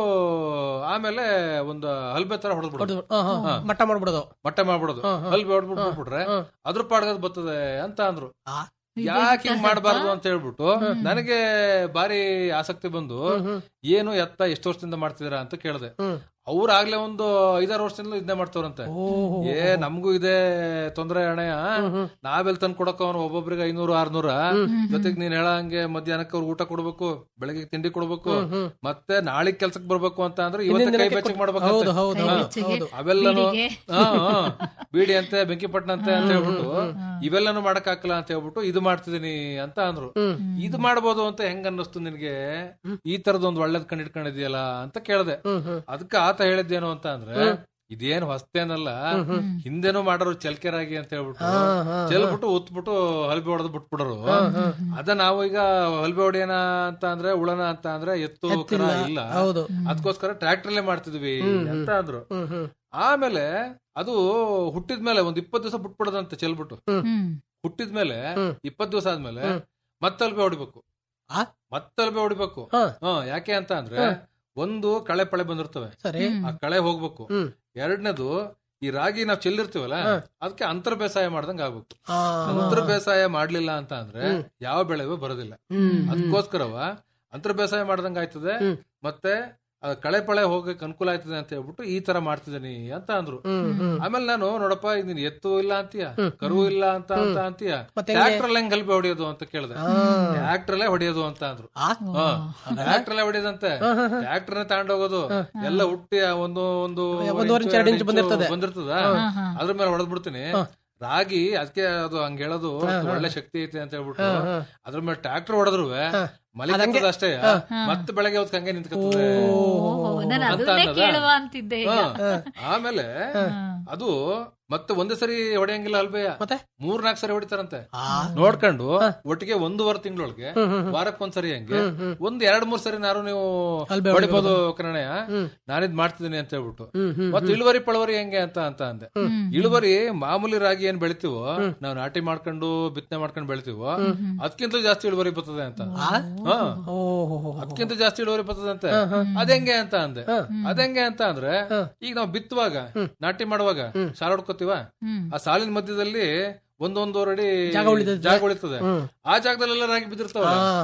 ಆಮೇಲೆ ಒಂದು ಹಲ್ಬೆ ತರ ಹೊಡೆದ್ಬಿಡೋದು ಮಟ್ಟ ಮಾಡ್ಬಿಡೋದು ಮಟ್ಟೆ ಮಾಡ್ಬಿಡೋದು ಹಲ್ಬೆ ಹೊಡೆದ್ಬಿಟ್ಬಿಟ್ರೆ ಅದ್ರ ಪಾಡ್ಗದ್ ಬರ್ತದೆ ಅಂತ ಅಂದ್ರು ಆ, ಯಾಕೆ ಹಿಂಗ್ ಮಾಡಬಾರ್ದು ಅಂತ ಹೇಳ್ಬಿಟ್ಟು ನನಗೆ ಬಾರಿ ಆಸಕ್ತಿ ಬಂದು ಏನು ಎತ್ತ ಎಷ್ಟು ವರ್ಷದಿಂದ ಮಾಡ್ತಿದ್ದೀರಾ ಅಂತ ಕೇಳಿದೆ ಅವ್ರು ಆಗ್ಲೇ ಒಂದು ಐದಾರು ವರ್ಷದಿಂದ ಇದನ್ನೇ ಮಾಡ್ತವ್ರಂತೆ ಏ ನಮ್ಗೂ ಇದೆ ತೊಂದ್ರೆ ಅಣ್ಣಯ್ಯ ನಾವೆಲ್ ತಂದ್ ಕೊಡಕ ಅವ್ನು ಒಬ್ಬೊಬ್ರಿಗೆ ಐನೂರು ಆರ್ನೂರ ಜೊತೆಗೆ ನೀನ್ ಹೇಳಂಗೆ ಮಧ್ಯಾಹ್ನಕ್ಕೆ ಅವ್ರಿಗೆ ಊಟ ಕೊಡ್ಬೇಕು ಬೆಳಗ್ಗೆ ತಿಂಡಿ ಕೊಡ್ಬೇಕು ಮತ್ತೆ ನಾಳೆ ಕೆಲ್ಸಕ್ ಬರ್ಬೇಕು ಅಂತ ಅಂದ್ರೆ ಇವತ್ತೇ ಕೈ ಬೆಚ್ಚಗ್ ಹೌದು ಮಾಡ್ಬೇಕು ಹೌದು ಹೌದು ಬೆಚ್ಚಗೆ ಅವೆಲ್ಲನು ಬೀಡಿಗೆ. ಹಾ, ಹಾ. ಬೀಡಿ ಅಂತೆ ಬೆಂಕಿಪಟ್ಟಣ ಅಂತೆ ಅಂತ ಹೇಳ್ಬಿಟ್ಟು ಇವೆಲ್ಲನು ಮಾಡಕ್ ಹಾಕಲ್ಲ ಅಂತ ಹೇಳ್ಬಿಟ್ಟು ಇದು ಮಾಡ್ತಿದೀನಿ ಅಂತ ಅಂದ್ರು ಇದು ಮಾಡ್ಬೋದು ಅಂತ ಹೆಂಗ್ ಅನ್ನಿಸ್ತು ನಿನ್ಗೆ ಈ ತರದ್ ಒಂದ್ ಒಳ್ಳೇದ್ ಕಂಡು ಇಟ್ಕೊಂಡಿದ್ಯಲ್ಲ ಅಂತ ಕೇಳ್ದೆ ಅದಕ್ಕೆ ಆತ ಹೇಳಿದ್ದೇನು ಅಂತ ಅಂದ್ರೆ ಇದೇನು ಹೊಸ್ತೇನಲ್ಲ ಹಿಂದೆನೂ ಮಾಡೋರು ಚಲ್ಕೆರಾಗಿ ಅಂತ ಹೇಳ್ಬಿಟ್ಟು ಚೆಲ್ಬಿಟ್ಟು ಉತ್ಬಿಟ್ಟು ಹಲ್ಬೆ ಹೊಡೆದ್ ಬಿಟ್ಬಿಡೋರು ಅದ ನಾವು ಈಗ ಹಲ್ಬೆ ಹೊಡಿಯೋಣ ಅಂತ ಅಂದ್ರೆ ಉಳನ ಅಂತ ಅಂದ್ರೆ ಎತ್ತು ಕರ ಇಲ್ಲ ಹೌದು ಅದಕ್ಕೋಸ್ಕರ ಟ್ರ್ಯಾಕ್ಟರ್ಲೇ ಮಾಡ್ತಿದ್ವಿ ಅಂತ ಅಂದ್ರು ಆಮೇಲೆ ಅದು ಹುಟ್ಟಿದ್ಮೇಲೆ ಒಂದ್ ಇಪ್ಪತ್ ದಿವಸ ಬಿಟ್ಬಿಡೋದಂತೆ ಚೆಲ್ಬಿಟ್ಟು ಹ್ಮ್ ಹುಟ್ಟಿದ್ಮೇಲೆ ಇಪ್ಪತ್ ದಿವಸ ಆದ್ಮೇಲೆ ಮತ್ತಲ್ಬೆ ಹೊಡಿಬೇಕು ಆ? ಮತ್ತಲ್ಬೆ ಹೊಡಿಬೇಕು ಹಾ. ಹ ಯಾಕೆ ಅಂತ ಅಂದ್ರೆ ಒಂದು ಕಳೆ ಪಳೆ ಬಂದಿರ್ತವೆ ಸರಿ ಆ ಕಳೆ ಹೋಗ್ಬೇಕು ಹ್ಮ್. ಎರಡನೇದು ಈ ರಾಗಿ ನಾವ್ ಚೆಲ್ಲಿರ್ತೀವಲ್ಲ ಅದಕ್ಕೆ ಅಂತರ ಬೇಸಾಯ ಮಾಡ್ದಂಗ ಆಗ್ಬೇಕು ಆ, ಅಂತರ ಬೇಸಾಯ ಮಾಡ್ಲಿಲ್ಲ ಅಂತ ಅಂದ್ರೆ ಯಾವ ಬೆಳೆವೂ ಬರೋದಿಲ್ಲ ಅದಕ್ಕೋಸ್ಕರವ ಅಂತರ ಬೇಸಾಯ ಮಾಡ್ದಂಗ ಆಯ್ತದೆ ಮತ್ತೆ ಆ ಕಳೆ ಪಳೆ ಹೋಗಕ್ಕೆ ಅನುಕೂಲ ಆಯ್ತದೆ ಅಂತ ಹೇಳ್ಬಿಟ್ಟು ಈ ತರ ಮಾಡ್ತಿದ್ದೀನಿ ಅಂತ ಅಂದ್ರು ಆಮೇಲೆ ನಾನು ನೋಡಪ್ಪ ಈಗ ನೀನ್ ಎತ್ತು ಇಲ್ಲ ಅಂತೀಯ ಕರು ಇಲ್ಲ ಅಂತ ಅಂತ ಅಂತೀಯ ಟ್ರ್ಯಾಕ್ಟರ್ ಅಲ್ಲಿ ಹೆಂಗ್ ಗಲ್ಬೆ ಹೊಡಿಯೋದು ಅಂತ ಕೇಳಿದೆ ಟ್ರ್ಯಾಕ್ಟರ್ ಅಲ್ಲೇ ಹೊಡಿಯೋದು ಅಂತ ಅಂದ್ರು ಆ? ಟ್ರ್ಯಾಕ್ಟರ್ ಅಲ್ಲೇ ಹೊಡಿಯೋದಂತೆ ಟ್ರ್ಯಾಕ್ಟರ್ ನ ತಗೊಂಡೋಗೋದು ಎಲ್ಲ ಹುಟ್ಟಿ ಆ ಒಂದು ಒಂದು ಒಂದೂವರೆ ಇಂಚು, ಎರಡು ಇಂಚು ಬಂದಿರ್ತದೆ. ಬಂದಿರ್ತದ ಅದ್ರ ಮೇಲೆ ಹೊಡೆದ್ ಬಿಡ್ತೀನಿ ರಾಗಿ ಅದಕ್ಕೆ ಅದು ಹಂಗ ಹೇಳೋದು ಒಳ್ಳೆ ಶಕ್ತಿ ಐತೆ ಅಂತ ಹೇಳ್ಬಿಟ್ಟು ಅದ್ರ ಮೇಲೆ ಟ್ರ್ಯಾಕ್ಟರ್ ಹೊಡೆದ್ರು ಮಲಿಕತ್ತದ ಅಷ್ಟೇ ಮತ್ತೆ ಬೆಳಗ್ಗೆ ಹೊತ್ತು ಹಂಗೆ ನಿಂತ್ಕತ್ತದೆ ನಾನು ಅಂತ ಅದನ್ನೇ ಅನ್ನೋದಾ? ಕೇಳುವ ಅಂತಿದ್ದೆ ಈಗ. ಹಾ. ಆಮೇಲೆ ಅದು ಮತ್ತೆ ಒಂದೇ ಸರಿ ಹೊಡೆಯಂಗಿಲ್ಲ ಅಲ್ಬೇಯ ಮತ್ತೆ? ಮೂರ್ ನಾಲ್ಕು ಸರಿ ಹೊಡಿತಾರಂತೆ ನೋಡ್ಕೊಂಡು ಒಟ್ಟಿಗೆ ಒಂದೂವರೆ ತಿಂಗಳೊಳಗೆ ವಾರಕ್ಕೊಂದ್ಸರಿ ಹಂಗೆ ಒಂದ್ ಎರಡ್ ಮೂರ್ ಸರಿ ನಾನು ನೀವು ಹೊಡಿಬೋದು ಕನ್ನಡಯ ನಾನಿದ್ ಮಾಡ್ತಿದ್ದೀನಿ ಅಂತ ಹೇಳ್ಬಿಟ್ಟು ಮತ್ತೆ ಇಳುವರಿ ಪಳವರಿ ಹೆಂಗೆ ಅಂತ ಅಂತ ಅಂದೆ ಇಳುವರಿ ಮಾಮೂಲಿ ರಾಗಿ ಏನ್ ಬೆಳಿತೀವೋ ನಾವು ನಾಟಿ ಮಾಡ್ಕೊಂಡು ಬಿತ್ತನೆ ಮಾಡ್ಕೊಂಡು ಬೆಳಿತೀವೋ ಅದಕ್ಕಿಂತ ಜಾಸ್ತಿ ಇಳುವರಿ ಬರ್ತದೆ ಅಂತ ಹಾ ಓಹೋ ಅದಕ್ಕಿಂತ ಜಾಸ್ತಿ ಇಳುವರಿ ಬರ್ತದಂತೆ ಅದೆಂಗೆ ಅಂತ ಅಂದೆ ಅದೆಂಗೆ ಅಂತ ಅಂದ್ರೆ ಈಗ ನಾವು ಬಿತ್ತುವಾಗ ನಾಟಿ ಮಾಡುವಾಗ ಸಾಲ ಹೊಡ್ಕೋತೀವ ಆ ಸಾಲಿನ ಮಧ್ಯದಲ್ಲಿ ಒಂದೊಂದೂವರೆ ಅಡಿ ಜಾಗ ಉಳಿತದೆ ಆ ಜಾಗದಲ್ಲೆಲ್ಲ ರಾಗಿ ಬಿದ್ದಿರ್ತಾವ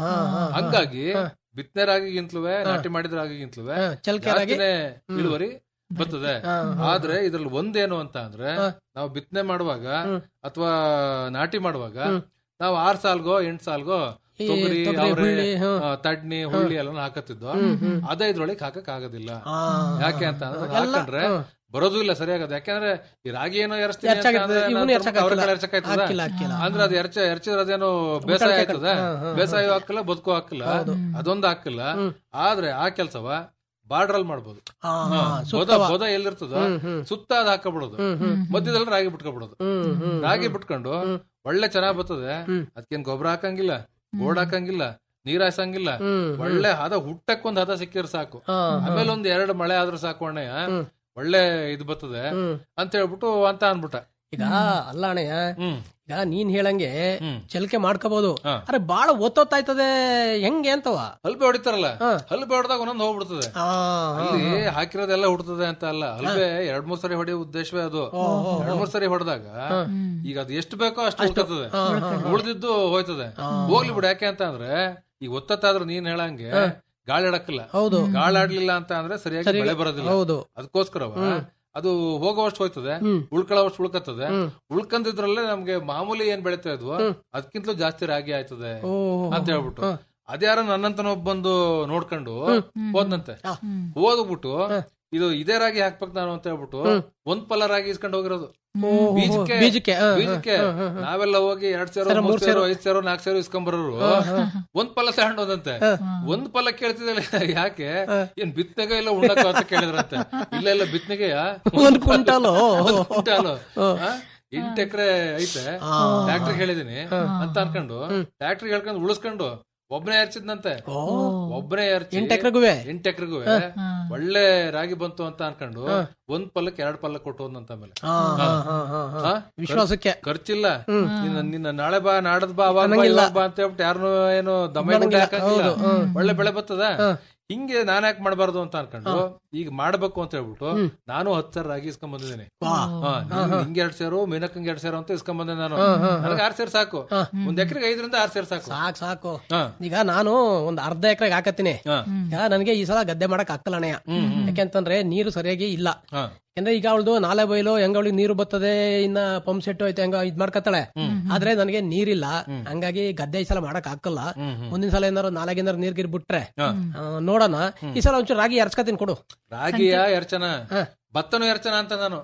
ಹಂಗಾಗಿ ಬಿತ್ತನೆ ರಾಗಿಗಿಂತಲೂ ನಾಟಿ ಮಾಡಿದ ರಾಗಿಗಿಂತಲೂ ಚಲ್ಕೆ ಜಾಸ್ತಿನೇ ಇಳುವರಿ ಬರ್ತದೆ ಆದ್ರೆ ಇದ್ರಲ್ಲಿ ಒಂದೇನು ಅಂತ ಅಂದ್ರೆ ನಾವು ಬಿತ್ತನೆ ಮಾಡುವಾಗ ಅಥವಾ ನಾಟಿ ಮಾಡುವಾಗ ನಾವು ಆರ್ ಸಾಲ್ಗೋ ಎಂಟ್ ಸಾಲ್ಗೋ ತೊಗರಿ ಅವ್ರೆ ಆ, ತಡ್ನಿ ಹುಳ್ಳಿ ಎಲ್ಲ ಹಾಕತ್ತಿದ್ದು ಅದೇ ಇದ್ರೊಳಗೆ ಹಾಕಕ್ ಆಗೋದಿಲ್ಲ ಯಾಕೆ ಅಂತ ಅಂದ್ರೆ ಅದ್ ಹಾಕೊಂಡ್ರೆ ಬರೋದು ಇಲ್ಲ ಸರಿಯಾಗದು ಯಾಕಂದ್ರೆ ಈ ರಾಗಿ ಏನೋ ಎರಚ್ತೀನಿ ಅಂತ ಅಂದ್ರೆ ಇವ್ನು ನಂತರ ಎರ್ಚಕ್ಕಾಗಿಲ್ಲ. ಅವ್ರ ಕಾಳು ಎರ್ಚಕ್ಕಾಯ್ತದ? ಹಾಕಿಲ್ಲ, ಹಾಕಿಲ್ಲ. ಅಂದ್ರೆ ಅದು ಎರಚ ಎರಚಿದ್ರೆ ಅದೇನು ಬೇಸಾಯ ಆಯ್ತದ ಬೇಸಾಯ ಹಾಕಿಲ್ಲ ಬದುಕು ಹಾಕಿಲ್ಲ ಅದೊಂದು ಹಾಕಿಲ್ಲ ಆದ್ರೆ ಆ ಕೆಲ್ಸವ ಬಾರ್ಡ್ರಲ್ ಮಾಡ್ಬೋದು ಹಾ, ಹಾ, ಸುತ್ತವ. ಬೊದ ಬೊದ ಎಲ್ಲಿರ್ತದ ಸುತ್ತ ಅದ್ ಹಾಕಬಿಡೋದು ಮಧ್ಯದಲ್ಲಿ ರಾಗಿ ಬಿಟ್ಕೊಬಿಡೋದು ರಾಗಿ ಬಿಟ್ಕೊಂಡು ಒಳ್ಳೆ ಚೆನ್ನಾಗ್ ಬರ್ತದೆ ಅದಕ್ಕೇನ್ ಗೊಬ್ಬರ ಹಾಕಂಗಿಲ್ಲ ಬೋರ್ಡ್ ಹಾಕಂಗಿಲ್ಲ ನೀರ್ ಹಾಸಂಗಿಲ್ಲ ಒಳ್ಳೆ ಹದ ಹುಟ್ಟಕ್ಕೊಂದ್ ಹದ ಸಿಕ್ಕಿದ್ರೆ ಸಾಕು ಆಮೇಲೆ ಒಂದ್ ಎರಡು ಮಳೆ ಆದ್ರೂ ಸಾಕು ಅಣ್ಣಯ್ಯ ಒಳ್ಳೆ ಇದು ಬರ್ತದೆ ಅಂತ ಹೇಳ್ಬಿಟ್ಟು ಅಂತ ಅನ್ಬಿಟ್ಟ ಈಗ ಅಲ್ಲ ಅಣ್ಣಯ್ಯ ಹ್ಮ್ ಈಗ ನೀನ್ ಹೇಳಂಗೆ ಹ್ಮ್. ಚಲಿಕೆ ಮಾಡ್ಕೋಬಹುದು ಹಾ. ಅರೆ ಬಾಳ ಒತ್ತೊತ್ತಾಯ್ತದೆ ಹೆಂಗೆ ಅಂತವ ಹಲ್ಬೆ ಹೊಡಿತಾರಲ್ಲ ಹಲ್ಬೆ ಹೊಡೆದಾಗ ಒಂದೊಂದು ಹೋಗ್ಬಿಡ್ತದೆ ಆ, ಅಲ್ಲಿ ಹಾಕಿರೋದೆಲ್ಲ ಹುಡ್ತದೆ ಅಂತ ಅಲ್ಲ ಹಲ್ಬೆ ಎರಡ್ ಮೂರ್ ಸರಿ ಹೊಡೆಯೋ ಉದ್ದೇಶವೇ ಅದು ಎರಡ್ ಮೂರ್ ಸರಿ ಹೊಡೆದಾಗ ಈಗ ಅದು ಎಷ್ಟು ಬೇಕೋ ಅಷ್ಟು ಉಳ್ಕತ್ತದೆ ಉಳ್ದಿದ್ದು ಹೋಯ್ತದೆ ಹೋಗ್ಲಿ ಬಿಡು ಯಾಕೆ ಅಂತ ಅಂದ್ರೆ ಈಗ ಒತ್ತತ್ತಾದ್ರೆ ನೀನ್ ಹೇಳಂಗೆ ಗಾಳಿ ಆಡಕ್ಕಿಲ್ಲ ಹೌದು ಗಾಳಿ ಆಡ್ಲಿಲ್ಲ ಅಂತ ಅಂದ್ರೆ ಸರಿಯಾಗಿ ಬೆಳೆ ಬರೋದಿಲ್ಲ ಹೌದು ಅದಕ್ಕೋಸ್ಕರವ ಅದು ಹೋಗೋವಷ್ಟು ಹೋಯ್ತದೆ ಉಳ್ಕೊಳ್ಳೋವಷ್ಟು ಉಳ್ಕತ್ತದೆ ಉಳ್ಕಂದಿದ್ರಲ್ಲೇ ನಮ್ಗೆ ಮಾಮೂಲಿ ಏನ್ ಬೆಳಿತಾ ಇದ್ವು ಅದಕ್ಕಿಂತಲೂ ಜಾಸ್ತಿ ರಾಗಿ ಆಯ್ತದೆ ಓಹೋ. ಅಂತ ಹೇಳ್ಬಿಟ್ಟು ಅದ್ಯಾರ ನನ್ನಂತನ ಒಬ್ಬ ಬಂದು ನೋಡ್ಕೊಂಡು ಹೋದ್ನಂತೆ ಓದ್ಬಿಟ್ಟು ಇದು ಇದೇ ರಾಗಿ ಹಾಕ್ಬೇಕು ನಾನು ಅಂತ ಹೇಳ್ಬಿಟ್ಟು ಒಂದ್ ಪಲ್ಲ ರಾಗಿ ಇಸ್ಕೊಂಡು ಹೋಗಿರೋದು ಬೀಜಕ್ಕೆ ಬೀಜಕ್ಕೆ, ಹ, ಹ, ಬೀಜಕ್ಕೆ ನಾವೆಲ್ಲ ಹೋಗಿ ಎರಡ್ ಸಾವಿರ ಮೂರ್ ಸಾವಿರ ಐದ್ ಸಾವಿರ ನಾಲ್ಕ್ ಸಾವಿರ ಇಸ್ಕೊಂಡ್ ಬರೋರು ಒಂದ್ ಪಲ್ಲ ತಗೊಂಡ್ ಹೋದಂತೆ ಒಂದ್ ಪಲ್ಲ ಕೇಳ್ತಿದ್ದಲ್ಲ ಯಾಕೆ ಏನ್ ಬಿತ್ತನೆಗ ಇಲ್ಲ ಉಣ್ಣಕ ಅಂತ ಕೇಳಿದ್ರಂತೆ ಇಲ್ಲ ಇಲ್ಲ ಬಿತ್ತನೆಗೆಯ ಒಂದ್ ಕ್ವಿಂಟಾಲು ಒಂದ್ ಕ್ವಿಂಟಾಲು ಆ? ಎಂಟ್ ಎಕರೆ ಐತೆ ಟ್ಯಾಕ್ಟ್ರಿಗೆ ಹೇಳಿದೀನಿ ಅಂತ ಅನ್ಕೊಂಡು ಟ್ಯಾಕ್ಟ್ರಿಗೆ ಹೇಳ್ಕೊಂಡು ಉಳಿಸ್ಕೊಂಡು ಒಬ್ಬನೇ ಎರಚಿದ್ನಂತೆ ಒಬ್ಬನೇ ಎರಚಿ ಎಂಟ್ ಎಕ್ರೆಗುವೆ? ಎಂಟ್ ಎಕರೆಗೂ ಒಳ್ಳೆ ರಾಗಿ ಬಂತು ಅಂತ ಅನ್ಕೊಂಡು ಒಂದ್ ಪಲ್ಲಕ್ಕೆ ಎರಡ್ ಪಲ್ಲ ಕೊಟ್ಟು ಹೋದ್ನಂತ ಆಮೇಲೆ ಹಾ, ಹಾ, ಹಾ, ಹಾ, ಹಾ. ಹಾ? ವಿಶ್ವಾಸಕ್ಕೆ ಖರ್ಚಿಲ್ಲ ನಿನ್ನ ನಿನ್ನ ನಾಳೆ ಬಾ ನಾಡದ್ ಬಾ ಅವಾಗ ಬಾ ಇವಾಗ ಬಾ ಅಂತ ಹೇಳ್ಬಿಟ್ಟು ಯಾರನ್ನು ಏನು ದಮ ಗುಡ್ಡೆ ಹಾಕಂಗಿಲ್ಲ ಒಳ್ಳೆ ಬೆಳೆ ಬರ್ತದ ಹಿಂಗೆ ನಾನ್ ಯಾಕೆ ಮಾಡಬಾರ್ದು ಅಂತ ಅನ್ಕೊಂಡು ಈಗ ಮಾಡ್ಬೇಕು ಅಂತ ಹೇಳ್ಬಿಟ್ಟು ನಾನು ಹತ್ತು ಸಾವಿರ ರಾಗಿ ಇಸ್ಕೊಂಡ್ ಬಂದಿದ್ದೀನಿ ಹಾ, ನೀನು ಹಿಂಗೆ ಎರಡ್ ಸೇರು ಮೀನಕ್ಕಂಗೆ ಎರಡ್ ಸೇರು ಅಂತ ಇಸ್ಕೊಂಡ್ ಬಂದೆ ನಾನು ನನಗೆ ಆರ್ ಸೇರ್ ಸಾಕು ಒಂದ್ ಎಕರೆಗೆ ಐದರಿಂದ ಆರ್ ಸೇರ್ ಸಾಕು ಸಾಕ್ ಸಾಕು ಹಾ. ಈಗ ನಾನು ಒಂದ್ ಅರ್ಧ ಎಕರೆಗೆ ಹಾಕತ್ತೀನಿ ಹಾ. ಈಗ ನನಗೆ ಈ ಸಲ ಗದ್ದೆ ಮಾಡಕ್ ಆಗ್ತಲ್ಲ ಅಣ್ಣಯ್ಯ ಯಾಕೆಂತಂದ್ರೆ ನೀರು ಸರಿಯಾಗಿ ಇಲ್ಲ ಹಾ. ಯಾಕಂದ್ರೆ ಈಗ ಅವಳದು ನಾಲೆ ಬೈಲು ಹೆಂಗ ಅವಳಿಗೆ ನೀರು ಬರ್ತದೆ ಇನ್ನ ಪಂಪ್ ಸೆಟ್ ಐತೆ ಹೆಂಗ ಇದ್ ಮಾಡ್ಕತ್ತಾಳೆ ಆದ್ರೆ ನನಗೆ ನೀರಿಲ್ಲ ಹಂಗಾಗಿ ಗದ್ದೆ ಈ ಸಲ ಮಾಡಕ್ ಹಾಕಲ್ಲ ಮುಂದಿನ ಸಲ ಏನಾರು ನಾಲೆಗೆ ಏನಾರು ನೀರ್ ಗಿರ್ ಬಿಟ್ರೆ ಆ, ನೋಡೋಣ ಈ ಸಲ ಒಂಚೂರು ರಾಗಿ ಎರ್ಸ್ಕತೀನಿ ಕೊಡು ರಾಗಿಯ ಎರಚನ ಭತ್ತನು ಎರಚನ ಅಂತ ನಾನು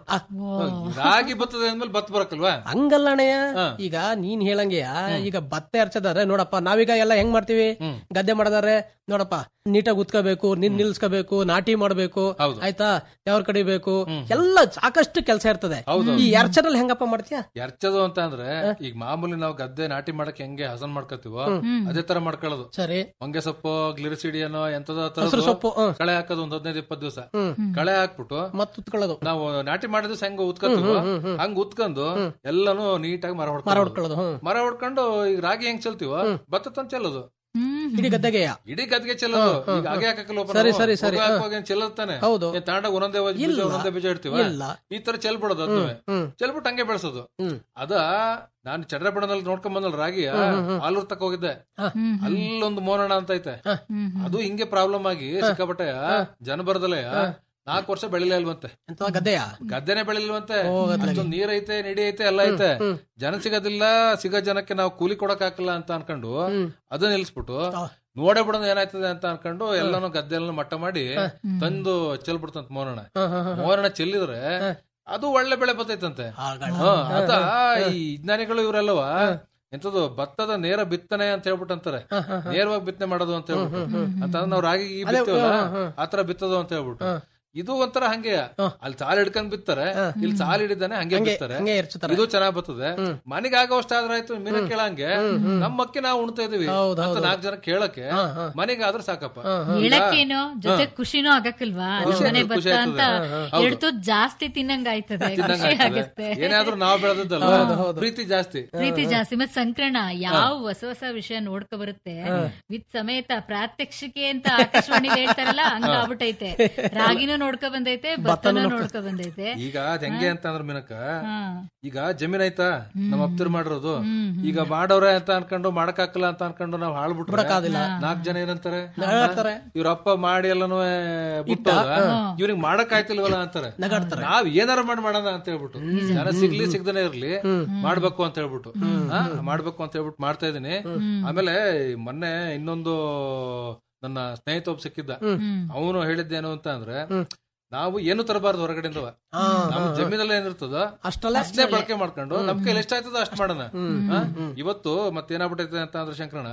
ರಾಗಿ ಬರ್ತದೆ ಅಂದ್ಮೇಲೆ ಭತ್ತ ಬರಕಲ್ವಾ ಹಂಗಲ್ಲ ಅಣ್ಣಯ್ಯ ಈಗ ನೀನ್ ಹೇಳಂಗೆಯ ಈಗ ಭತ್ತ ಎರ್ಚದಾರೆ ನೋಡಪ್ಪ ನಾವೀಗ ಎಲ್ಲ ಹೆಂಗ್ ಮಾಡ್ತೀವಿ ಗದ್ದೆ ಮಾಡದಾರೆ ನೋಡಪ್ಪ ನೀಟಾಗಿ ಉತ್ಕೋಬೇಕು ನಿನ್ ನಿಲ್ಸ್ಕೋಬೇಕು ನಾಟಿ ಮಾಡ್ಬೇಕು ಹೌದು. ಆಯ್ತಾ ಯಾವ್ರ ಕಡಿಬೇಕು ಎಲ್ಲ ಸಾಕಷ್ಟು ಕೆಲಸ ಇರ್ತದೆ ಈ ಎರ್ಚನಲ್ಲಿ ಹೆಂಗಪ್ಪ ಮಾಡ್ತೀಯ ಎರ್ಚೋದು ಅಂತ ಅಂದ್ರೆ ಈಗ ಮಾಮೂಲಿ ನಾವು ಗದ್ದೆ ನಾಟಿ ಮಾಡಕ್ ಹೆಂಗೆ ಹಸನ್ ಮಾಡ್ಕೊತೀವೋ ಅದೇ ತರ ಮಾಡ್ಕೊಳ್ಳೋದು ಸರಿ ಹೊಂಗೆ ಸೊಪ್ಪು ಗ್ಲಿರಿಸಿಡಿಯನೋ ಎಂತದೋ ಹಸಿರು ತರದ್ದು ಸೊಪ್ಪು ಹ್ಮ್. ಕಳೆ ಹಾಕೋದು ಒಂದ್ ಹದಿನೈದು ಇಪ್ಪತ್ತು ದಿವಸ ಕಳೆ ಹಾಕ್ಬಿಟ್ಟು ಮತ್ ಉತ್ಕೊಳ್ಳೋದು ನಾವು ನಾಟಿ ಮಾಡಿದ ಹೆಂಗ ಉತ್ಕೊತೀವೋ ಹಂಗ ಉತ್ಕೊಂಡು ಎಲ್ಲಾನು ನೀಟಾಗಿ ಮರ ಮರ ಹೊಡ್ಕೊಂಡು ಹೊಡ್ಕೊಳ್ಳೋದು ಹ್ಮ್ ಮರ ಹೊಡ್ಕೊಂಡು ಈಗ ರಾಗಿ ಹೆಂಗ್ ಚೆಲ್ತೀವೋ ಭತ್ತ ತಂದ್ ಚೆಲ್ಲೋದು ಇಡೀ ಗದ್ದೆಗೆಯ ಇಡೀ ಗದ್ಗೆ ಚೆಲ್ಲೋದು ಈಗ ಹಾಗೆ ಹಾಕಲ್ಲ ಒಬ್ಬ ಸರಿ, ನಾವು. ಸರಿ, ಸರಿ, ಹೊಗೆ ಹಾಕುವಾಗ ಏನ್ ಚೆಲ್ಲುತ್ತಾನೆ ಹೌದು. ಏನ್ ತಾಂಡಾಗ ಒಂದೊಂದೇ ಬೀಜ ಇಲ್ಲ. ಒಂದೊಂದೇ ಬೀಜ ಇಡ್ತೀವ ಇಲ್ಲ. ಈ ತರ ಚೆಲ್ಬಿಡೋದು ಅದ್ನೂ ಹ್ಮ್. ಚೆಲ್ಬಿಟ್ಟು ಹಂಗೆ ಬೆಳೆಸೋದು ಹ್ಮ್. ಅದ ನಾನು ಚಂದ್ರಬಣ್ಣದಲ್ಲಿ ನೋಡ್ಕೊಂಡ್ ಬಂದಲ್ ರಾಗಿಯ ಆಲೂರ್ ತಕ ಹೋಗಿದ್ದೆ ಅಲ್ಲೊಂದು ಮೋನಣ ಅಂತ ಐತೆ ಅದು ಹಿಂಗೆ ಪ್ರಾಬ್ಲಮ್ ಆಗಿ ಸಿಕ್ಕಾಪಟ್ಟೆ ಜನ ಬರ್ದಲೆ ನಾಲ್ಕು ವರ್ಷ ಬೆಳಿಲೇ ಇಲ್ವಂತೆ ಎಂತ ಗದ್ದೆಯ ಗದ್ದೆನೆ ಬೆಳಿಲ್ವಂತೆ ಅಷ್ಟೊಂದ್ ನೀರ್ ಐತೆ ನಿಡಿ ಐತೆ ಎಲ್ಲ ಐತೆ ಜನ ಸಿಗೋದಿಲ್ಲ ಸಿಗೋ ಜನಕ್ಕೆ ನಾವು ಕೂಲಿ ಕೊಡಕ್ ಹಾಕಲ್ಲ ಅಂತ ಅನ್ಕೊಂಡು ಅದು ನಿಲ್ಸ್ಬಿಟ್ಟು ನೋಡೇ ಬಿಡೋದು ಏನಾಯ್ತದೆ ಅಂತ ಅನ್ಕೊಂಡು ಎಲ್ಲಾನು ಗದ್ದೆ ಎಲ್ಲ ಮಟ್ಟ ಮಾಡಿ ತಂದು ಚೆಲ್ಬಿಡ್ತಂತ ಮೋನಣ ಮೋನಣ ಚೆಲ್ಲಿದ್ರೆ ಅದು ಒಳ್ಳೆ ಬೆಳೆ ಬರ್ತೈತಂತೆ ಆಗಳ. ಹಾ, ಅದ ಈ ವಿಜ್ಞಾನಿಗಳು ಇವರೆಲ್ಲವ ಎಂತದು ಭತ್ತದ ನೇರ ಬಿತ್ತನೆ ಅಂತ ಹೇಳ್ಬಿಟ್ಟು ಅಂತಾರೆ ನೇರವಾಗಿ ಬಿತ್ತನೆ ಮಾಡೋದು ಅಂತ ಹೇಳ್ಬಿಟ್ಟು ಅಂತ ನಾವು ರಾಗಿ ಬಿತ್ತೇವಲ್ಲ ಆತರ ಬಿತ್ತದು ಅಂತ ಹೇಳ್ಬಿಟ್ಟು ಇದು ಒಂಥರ ಹಂಗೆ ಅಲ್ಲಿ ಸಾಲ ಹಿಡ್ಕೊಂಡ್ ಬಿತ್ತಾರೆ ಇಲ್ಲಿ ಸಾಲ ಹಿಡಿದಾನೆ ಹಂಗೆ ಬಿತ್ತಾರೆ ಹಂಗೆ ಇರ್ಚುತ್ತಾರೆ. ಇದು ಚೆನ್ನಾಗ್ ಬರ್ತದೆ ಮನೆಗೆ ಆಗೋಷ್ಟು ಆದ್ರೆ ಆಯ್ತು ಮೀನ ಕೇಳಂಗೆ ನಮ್ಮ ಅಕ್ಕಿ ನಾವು ಉಣ್ತಾ ಇದೀವಿ ಹೌದು, ಅಂತ ಹೌದು. ನಾಲ್ಕು ಜನ ಕೇಳಕ್ಕೆ ಮನೆಗೆ ಆದ್ರೆ ಸಾಕಪ್ಪ ಈಗ- ಹೇಳಕ್ಕೇನೋ ಜೊತೆ ಖುಷಿನೂ ಆಗಕ್ಕಿಲ್ವಾ ಖುಷಿ ಮನೆ ಆಗ್ತದೆ, ಖುಷಿ ಭತ್ತ ಅಂತ ಆಗ್ತದೆ. ಹೌದು. ಎಡ್ತು ಜಾಸ್ತಿ ತಿನ್ನಂಗ ಆಯ್ತದೆ ತಿನ್ನಂಗ್ ಖುಷಿ ಆಗ್ತದೆ. ಆಗತ್ತೆ ಏನಾದ್ರೂ ನಾವು ಬೆಳೆದದ್ದಲ್ಲ ಪ್ರೀತಿ ಜಾಸ್ತಿ ಪ್ರೀತಿ ಜಾಸ್ತಿ ಮತ್ ಸಂಕ್ರಣ ಯಾವ ಹೊಸ ಹೊಸ ವಿಷಯ ನೋಡ್ಕೊ ಬರುತ್ತೆ ವಿತ್ ಸಮೇತ ಪ್ರಾತ್ಯಕ್ಷಿಕೆ ಅಂತ ಆಕಾಶವಾಣಿ ಹೇಳ್ತಾರಲ್ಲ ಹಂಗ ಆಗ್ಬಿಟ್ಟೈತೆ ರಾಗಿನೂ ನೋಡ್ಕೊ ಬಂದೈತೆ ಭತ್ತನೂ ನೋಡ್ಕೊ ಬಂದೈತೆ ಈಗ ಅದ್ ಹೆಂಗೆ ಅಂತ ಅಂದ್ರೆ ಮಿನಕ ಹಾ. ಈಗ ಜಮೀನ್ ಆಯ್ತಾ ನಮ್ಮ ಅಪ್ತಿರ್ ಮಾಡಿರೋದು ಈಗ ಮಾಡವ್ರೆ ಅಂತ ಅನ್ಕೊಂಡು ಮಾಡಕ್ಕಾಗಲ್ಲ ಅಂತ ಅನ್ಕೊಂಡು ನಾವ್ ಹಾಳ್ಬಿಟ್ರೆ ನಾಲ್ಕ್ ಜನ ಏನಂತಾರೆ ನಗಾಡ್ತಾರೆ. ಇವ್ರ ಅಪ್ಪ ಮಾಡಿ ಎಲ್ಲಾನು ಬಿಟ್ಟೋದ ಇವ್ರಿಗೆ ಮಾಡಕ್ ಆಯ್ತಿಲ್ವಲ್ಲ ಅಂತಾರೆ ನಾವ್ ಏನಾರ ಮಾಡಿ ಮಾಡೋಣ ಅಂತ ಹೇಳ್ಬಿಟ್ಟು ಜನ ಸಿಗ್ಲಿ ಸಿಗ್ದೇನೆ ಇರ್ಲಿ ಮಾಡ್ಬೇಕು ಅಂತ ಹೇಳ್ಬಿಟ್ಟು ಹಾ, ಮಾಡ್ಬೇಕು ಅಂತ ಹೇಳ್ಬಿಟ್ಟು ಮಾಡ್ತಾ ಇದೀನಿ ಆಮೇಲೆ ಮೊನ್ನೆ ಇನ್ನೊಂದು ನನ್ನ ಸ್ನೇಹಿತ ಒಬ್ಬ ಸಿಕ್ಕಿದ್ದ ಅವನು ಹೇಳಿದ್ದೇನು ಅಂತ ಅಂದ್ರೆ ನಾವು ಏನು ತರಬಾರ್ದು ಹೊರಗಡೆಯಿಂದ ನಮ್ ಜಮೀನಲ್ಲಿ ಏನಿರ್ತದ ಅಷ್ಟಲ್ಲೇ ಅಷ್ಟೇ ಬಳಕೆ ಮಾಡ್ಕೊಂಡು ನಮ್ ಕೈಲಿ ಎಷ್ಟಾಯ್ತದ ಅಷ್ಟ್ ಮಾಡೋಣ ಹಾ? ಇವತ್ತು ಮತ್ತೇನಾಗ್ಬಿಟ್ಟೈತೆ ಅಂತ ಅಂದ್ರೆ ಶಂಕರಣ